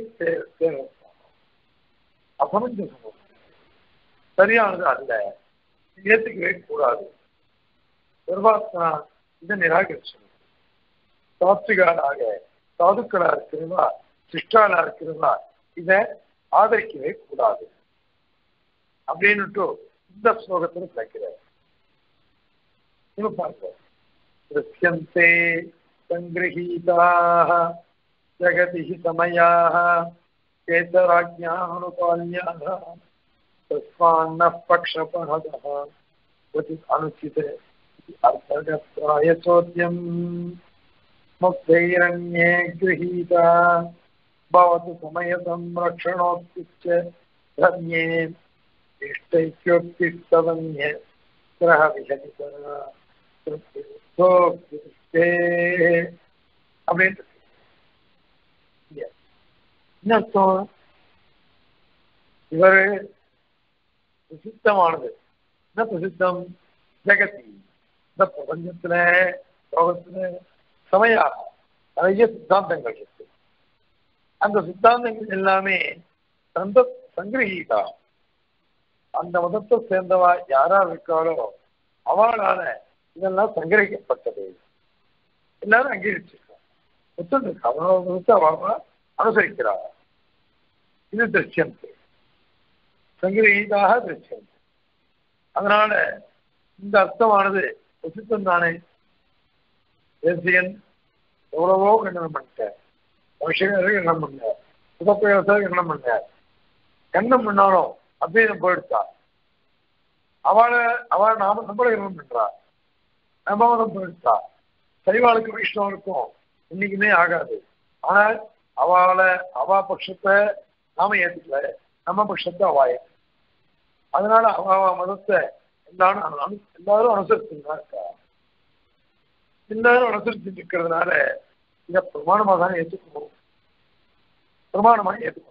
அசமஞ்சசம் சரியானது அல்ல ஏற்றுக்கவே கூடாது சர்வாத்மனா இதை நிராகரிச்சு சாத்விகாலாக சாதுக்களா இருக்கிறவா சிஷ்டாலா இருக்கிறவா இதை ஆதரிக்கவே கூடாது அப்படின்னுட்டு இந்த ஸ்லோகத்தில் கிடைக்கிறார் இப்ப பாருங்க திருஷ்யந்தே சங்கிரகீதாக ஜகதி சமயாக கேசராஜ்யானுபால்யாக தஸ்மான்ன பக்ஷபரதः क्वचित् अनुचित अर्थगत्राय चोद्यम् मुक्तैरण्ये गृहीता भवतु समयसंरक्षणोत्तिश्च धन्ये इष्टैक्योत्तिष्ठवन्ये கிரக விசதிதா அப்படின்னு என்ன அர்த்தம் இவர் பிரசித்தமானது என்ன பிரசித்தம் ஜெகதி இந்த பிரபஞ்சத்துல லோகத்துல சமயா நிறைய சித்தாந்தங்கள் இருக்கு அந்த சித்தாந்தங்கள் எல்லாமே சந்த சங்கிரகீதா அந்த மதத்தை சேர்ந்தவா யாரா இருக்காளோ அவளால இதெல்லாம் சங்கிரகிக்கப்பட்டது எல்லாரும் அங்கீகரிச்சிருக்காங்க ஒத்துருக்கு அவனோட மதத்தை அவ அனுசரிக்கிறா இது திருஷ்யம் சங்கிரகீதாக திருஷ்யம் அதனால இந்த அர்த்தமானது பிரசித்தம் தானே தேசியன் எவ்வளவோ கண்டனம் பண்ணிட்டார் வருஷங்களுக்கு கண்டனம் பண்ணார் புதப்பிரவேசம் கண்டனம் பண்ணார் கண்டம் பண்ணாலும் அத்வைதம் போயிடுச்சா அவளை அவள் நாம நம்மள கண்டனம் பண்றா நம்ம மதம் போயிடுச்சா சைவாளுக்கும் வைஷ்ணவனுக்கும் இன்னைக்குமே ஆகாது ஆனால் அவளை அவா பட்சத்தை நாம ஏத்துக்கல நம்ம பட்சத்தை அவா ஏத்து அதனால அவ மதத்தை எல்லாரும் அனு எல்லாரும் அனுசரிச்சுதான் இருக்கா எல்லாரும் அனுசரிச்சுட்டு இருக்கிறதுனால இத பிரமாணமாக தான் ஏற்றுக்கணும் பிரமாணமாக ஏற்றுக்கணும்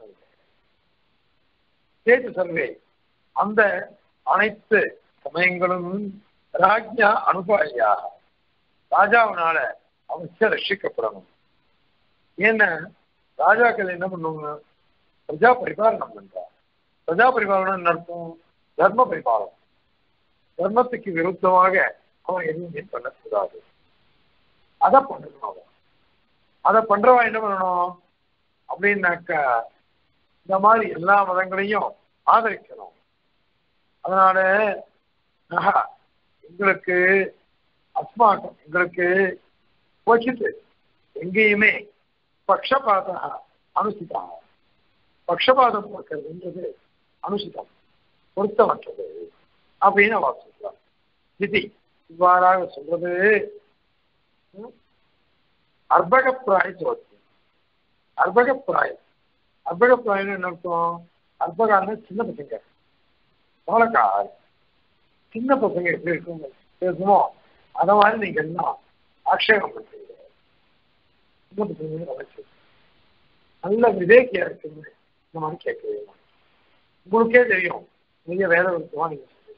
சேது சர்வே அந்த அனைத்து சமயங்களும் ராஜ்யா அனுபாயா ராஜாவினால அவசியம் ரட்சிக்கப்படணும் ஏன்னா ராஜாக்கள் என்ன பண்ணுவாங்க பிரஜா பரிபாலனம் பண்றா பிரஜா பரிபாலனம் அர்த்தம் தர்ம பரிபாலனம் தர்மத்துக்கு விருத்தமாக அவன் எதுவுமே பண்ணக்கூடாது அதை பண்ணணும் அவன் அதை பண்றவன் என்ன பண்ணணும் அப்படின்னாக்கா இந்த மாதிரி எல்லா மதங்களையும் ஆதரிக்கணும் அதனால ஆஹா, எங்களுக்கு அஸ்மாக்கம் எங்களுக்கு போச்சிட்டு எங்கேயுமே பக்ஷபாத அனுசிதா பக்ஷபாதம் பார்க்கறதுன்றது அனுசிதம் பொருத்தமற்றது அப்படின்னு அவ சொல்றான் இது இவ்வாறாக சொல்றது ம், அர்பகப்பிராய சோத்தி அர்பகப்பிராயம் அர்பகப்பிராயம் என்ன அர்த்தம் அர்பகான்னு சின்ன பசங்க சோழக்கார் சின்ன பசங்க எப்படி இருக்கும் பேசுமோ அத மாதிரி நீங்க எல்லாம் ஆக்ஷேபம் பண்றீங்க சின்ன பசங்க வளர்ச்சி நல்ல விவேக்கியா இருக்குன்னு இந்த மாதிரி கேட்கவே மாட்டேன். உங்களுக்கே தெரியும் நீங்க வேத விருத்தமா நீங்க சொல்றீங்க.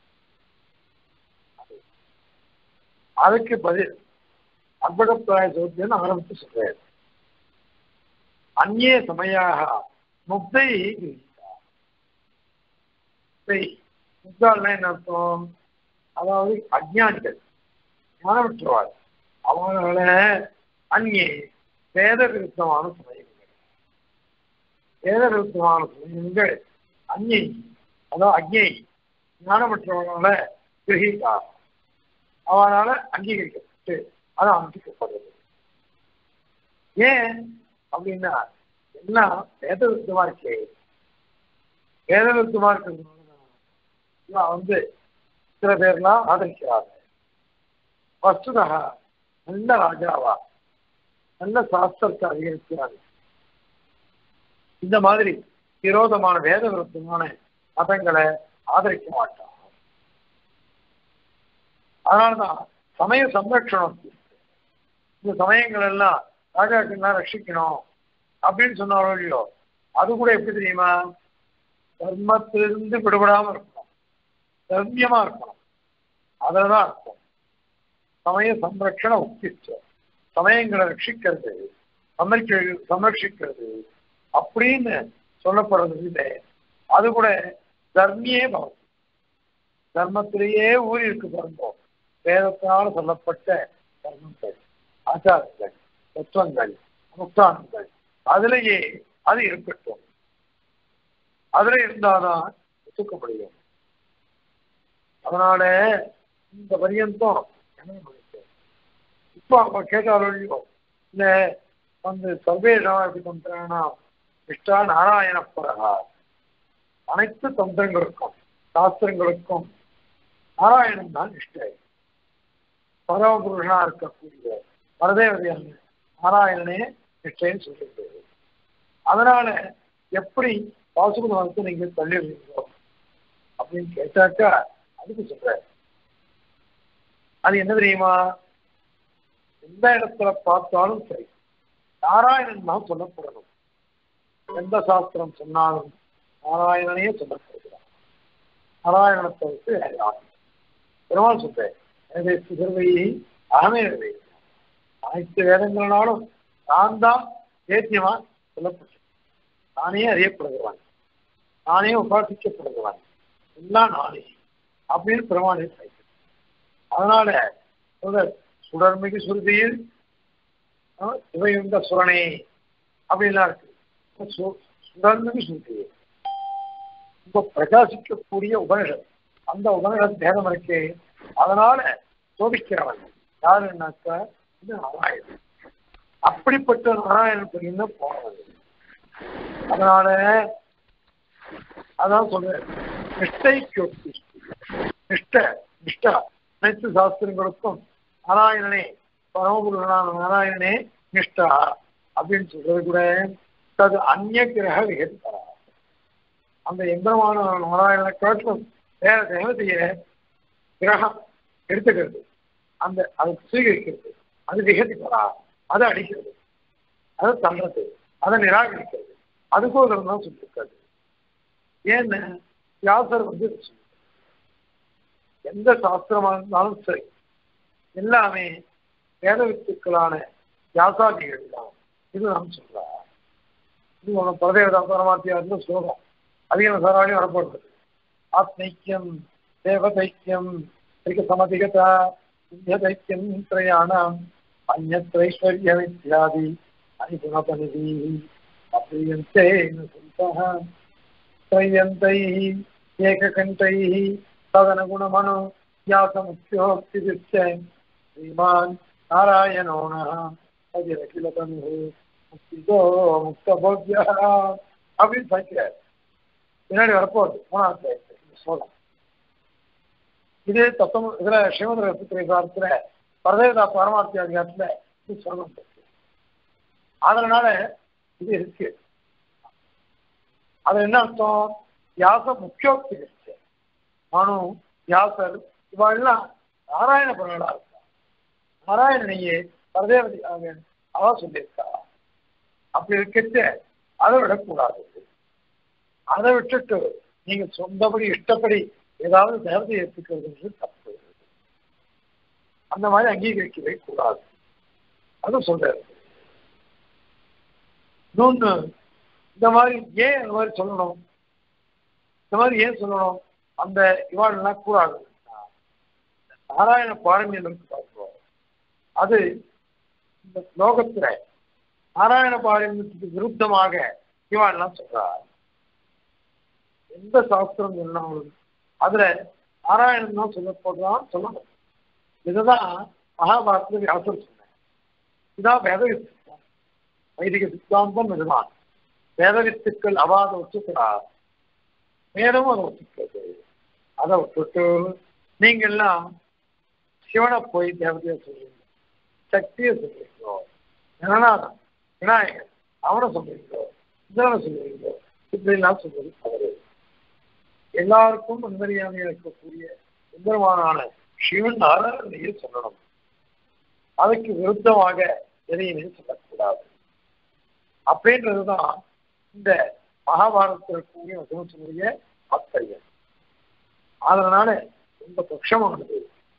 அதுக்கு பதில் அர்பகப்பிராய சோத்தியன்னு ஆரம்பித்து சொல்றாரு அந்நே சமயாக முக்தை கிரகிதா. முக்தை முக்தாள்னா என்ன அர்த்தம் அதாவது அஜ்ஞானிகள் ஞானமற்றவாள் அவங்கள அந்நே வேத விருத்தமான சமயங்கள் வேத விருத்தமான சமயங்கள் அந்நை அதாவது அக்ஞை ஞானமற்றவனால கிரகிதா அவனால அங்கீகரிக்கப்பட்டு அது அனுப்பிக்கப்படுறது ஏன் அப்படின்னா எல்லாம் வேத விருத்தமா இருக்கே வேத விருத்தமா இருக்கிறதுனால இவன் வந்து சில பேர்லாம் ஆதரிக்கிறாங்க வஸ்துதா நல்ல ராஜாவா நல்ல சாஸ்திரத்தை அதிகரிக்கிறாங்க இந்த மாதிரி விரோதமான வேத விருத்தமான மதங்களை ஆதரிக்க மாட்டான் அதனாலதான் சமய சம்ரட்சணம் இந்த சமயங்கள் எல்லாம் ராஜாக்கள்லாம் ரட்சிக்கணும் அப்படின்னு சொன்னாரோ இல்லையோ அது கூட எப்படி தெரியுமா தர்மத்திலிருந்து விடுபடாம இருக்கணும் தர்மியமா இருக்கணும் அததான் இருக்கும் சமய சம்ரட்சண உத்திச்சம் சமயங்களை ரட்சிக்கிறது சமரிக்க சம்ரட்சிக்கிறது அப்படின்னு சொல்லப்படுறது இல்லை அது கூட தர்மியே பவம் தர்மத்திலேயே ஊறி இருக்கு பாருங்க வேதத்தினால் சொல்லப்பட்ட தர்மங்கள் ஆச்சாரங்கள் தத்துவங்கள் அனுஷ்டானங்கள் அதிலேயே அது இருக்கட்டும் அதுல இருந்தாதான் ஒத்துக்க முடியும் அதனால இந்த பரியந்தம் என்ன பண்ணிட்டு இப்போ அவங்க கேட்டாலும் இல்லையோ இல்ல வந்து சர்வேஷம் எப்படி பண்றாங்கன்னா இஷ்டா நாராயணப்பரகா அனைத்து தந்திரங்களுக்கும் சாஸ்திரங்களுக்கும் நாராயணன் தான் நிஷ்டை பரமபுருஷனா இருக்கக்கூடிய பரதேவதையான நாராயணனே நிஷ்டைன்னு சொல்லிட்டு அதனால எப்படி பாசுபத மதத்தை நீங்க தள்ளிடுறீங்களோ அப்படின்னு கேட்டாக்கா அதுக்கு சொல்ற அது என்ன தெரியுமா எந்த இடத்துல பார்த்தாலும் சரி நாராயணன் தான் சொல்லப்படணும் எந்த சாஸ்திரம் சொன்னாலும் நாராயணனையே சொல்லப்படுகிறார் நாராயணத்தை விட்டு வேற யாரும் பெருமாள் சொல்றேன் எனவே சிறுவையை அகமே அனைத்து வேதங்களாலும் நான் தான் தேத்தியமா சொல்லப்பட்டேன் நானே அறியப்படுகிறான் நானே உபாசிக்கப்படுகிறான் எல்லாம் நானே அப்படின்னு பெருமாளை சொல்றேன் அதனால சொல்ற சுடர்மிகு சுருதியில் இவையுண்ட சுரணே அப்படின்லாம் இருக்கு சு- சுடர்மிகு சுருதியை ரொம்ப பிரகாசிக்கக்கூடிய உபனிஷத் அந்த உபனிஷத் பேதம் இருக்கு அதனால சோதிக்கிறவன் யாருன்னாக்கா இது நாராயணன் அப்படிப்பட்ட நாராயணன் பிரிந்து போனது அதனால அதான் சொல்றேன் நிஷ்டைக்கு நிஷ்ட நிஷ்டா அனைத்து சாஸ்திரங்களுக்கும் நாராயணனே பரமபுருஷனான நாராயணனே நிஷ்டா அப்படின்னு சொல்றது கூட அது அந்நிய கிரக விகதிப்பரா அந்த எந்திரமான நாராயணனை காட்டிலும் வேற தேவதைய கிரகம் எடுத்துக்கிறது அந்த அதை சுவீகரிக்கிறது அது விகதிப்பரா அதை அடிக்கிறது அதை தள்ளுறது அதை நிராகரிக்கிறது அதுக்கோசரம் தான் சொல்லியிருக்காரு ஏன்னு வியாசர் வந்து இதை சொல்லியிருக்காரு. எந்த சாஸ்திரமா இருந்தாலும் சரி எல்லாமே வேத வித்துக்களான வியாசாதிகள் தான் இது நாம் சொல்றார் இது ஒன்று பரதேவதா பரமாத்தியார்னு சொல்றோம் அதிகம் சாராணி வரப்படுறது ஆத்மைக்கியம் தேவதைக்கியம் திரிக சமதிகதா புண்ணியதைக்கியம் திரையாணம் அந்நத்ரைஸ்வர்யம் இத்தியாதி அனிகுணபனிதி அப்ரியந்தே சந்தः त्रय्यन्तैः एककण्ठैः तदनुगुणमनु व्यासमुख्योक्तिदृश्च श्रीमान् नारायणो नः अजिरखिलतनुः मुक्तिदो मुक्तबोध्यः அப்படின்னு சொல்லிக்கிறார் பின்னாடி வரப்போகுது மூணாவது சோழம் இது தத்தம் இதுல சிவந்திர ரசத்திரத்துல பரதேவதா பரமார்த்தி அதிகாரத்துல இது சொல்லணும் அதனால இது இருக்கு அது என்ன அர்த்தம் வியாச முக்கியோக்தி இருக்கு மனு வியாசர் இவெல்லாம் நாராயண பொருளா இருக்கா நாராயணனையே பரதேவதி அவ சொல்லியிருக்கா அப்படி இருக்கிறது அதை விடக்கூடாது அதை விட்டுட்டு நீங்க சொந்தபடி இஷ்டப்படி ஏதாவது தேவதை ஏற்றுக்கிறது தப்பு அந்த மாதிரி அங்கீகரிக்கவே கூடாது அது சொல்றாரு இன்னொன்னு இந்த மாதிரி ஏன் அந்த மாதிரி சொல்லணும் இந்த மாதிரி ஏன் சொல்லணும் அந்த இவாளெல்லாம் கூடாது நாராயண பாரமியம் இருக்கு பார்க்கிறோம் அது இந்த லோகத்துல நாராயண பாரமியத்துக்கு விருத்தமாக இவாளெல்லாம் சொல்றார் எந்த சாஸ்திரம் சொன்னாலும் அதுல நாராயணன் தான் சொல்லப்படுறான் சொல்லணும் இதுதான் மகாபாரத வியாசர் சொன்னேன் இதான் வேத சித்தாந்தம் வைதிக சித்தாந்தம் இதுதான் வேத வித்துக்கள் அவாத ஒத்துக்கிறார் வேதமும் அதை ஒத்துக்கிறது அதை விட்டுட்டு நீங்க எல்லாம் சிவனை போய் தேவதையை சொல்றீங்க சக்தியை சொல்றீங்களோ ஜனநாதன் விநாயகர் அவனை சொல்றீங்களோ இந்திரனை சொல்றீங்களோ இப்படி எல்லாம் சொல்றது தவறு எல்லாருக்கும் அந்தரியாமையா இருக்கக்கூடிய சுந்தரமானான சிவன் நாராயணையை சொல்லணும் அதுக்கு விருத்தமாக எதையுமே சொல்லக்கூடாது அப்படின்றதுதான் இந்த மகாபாரதத்தில் கூடிய வசனத்தினுடைய தாத்பரியம் அதனால இந்த பட்சமானது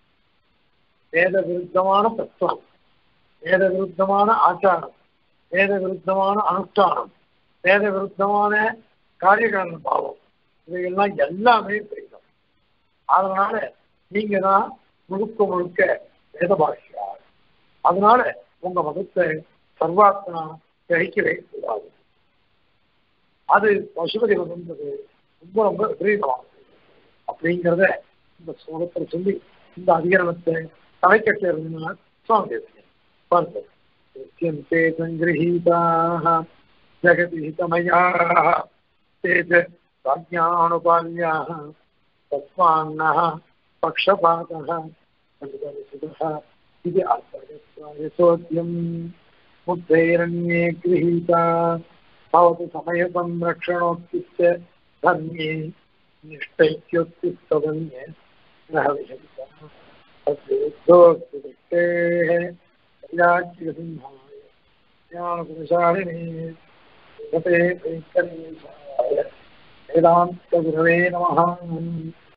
வேத விருத்தமான தத்துவம் வேத விருத்தமான ஆச்சாரம் வேத விருத்தமான அனுஷ்டானம் வேத விருத்தமான காரியகாரண பாவம் இவையெல்லாம் எல்லாமே செய்யணும் அதனால நீங்க தான் முழுக்க முழுக்க வேத பாஷியார் அதனால உங்க மதத்தை சர்வாத்மா கிரகிக்கவே கூடாது அது பசுபதி வந்தது ரொம்ப ரொம்ப விபரீதமானது அப்படிங்கிறத இந்த ஸ்லோகத்தில் சொல்லி இந்த அதிகரணத்தை தலைக்கட்டு இருந்தால் சுவாமி பேசுகிறேன் பாருங்கள் உச்சியந்தே சங்கிரகீதாக ஜெகதி ஹிதமயாः ते च प्राज्ञानुपाल्याः तस्मान्नः पक्षपातः परिदर्शितः इति अर्थयसोद्यम् मुद्धैरण्ये गृहीता भवतु समयसंरक्षणोत्तिश्च धर्म्ये निष्ठैक्योत्तिस्तदन्ये ग्रहविषयितः ैराज्यसिंहाय ज्ञानपुरुषारिणे गते कैकरीशाय वेदान्तगुरवे नमः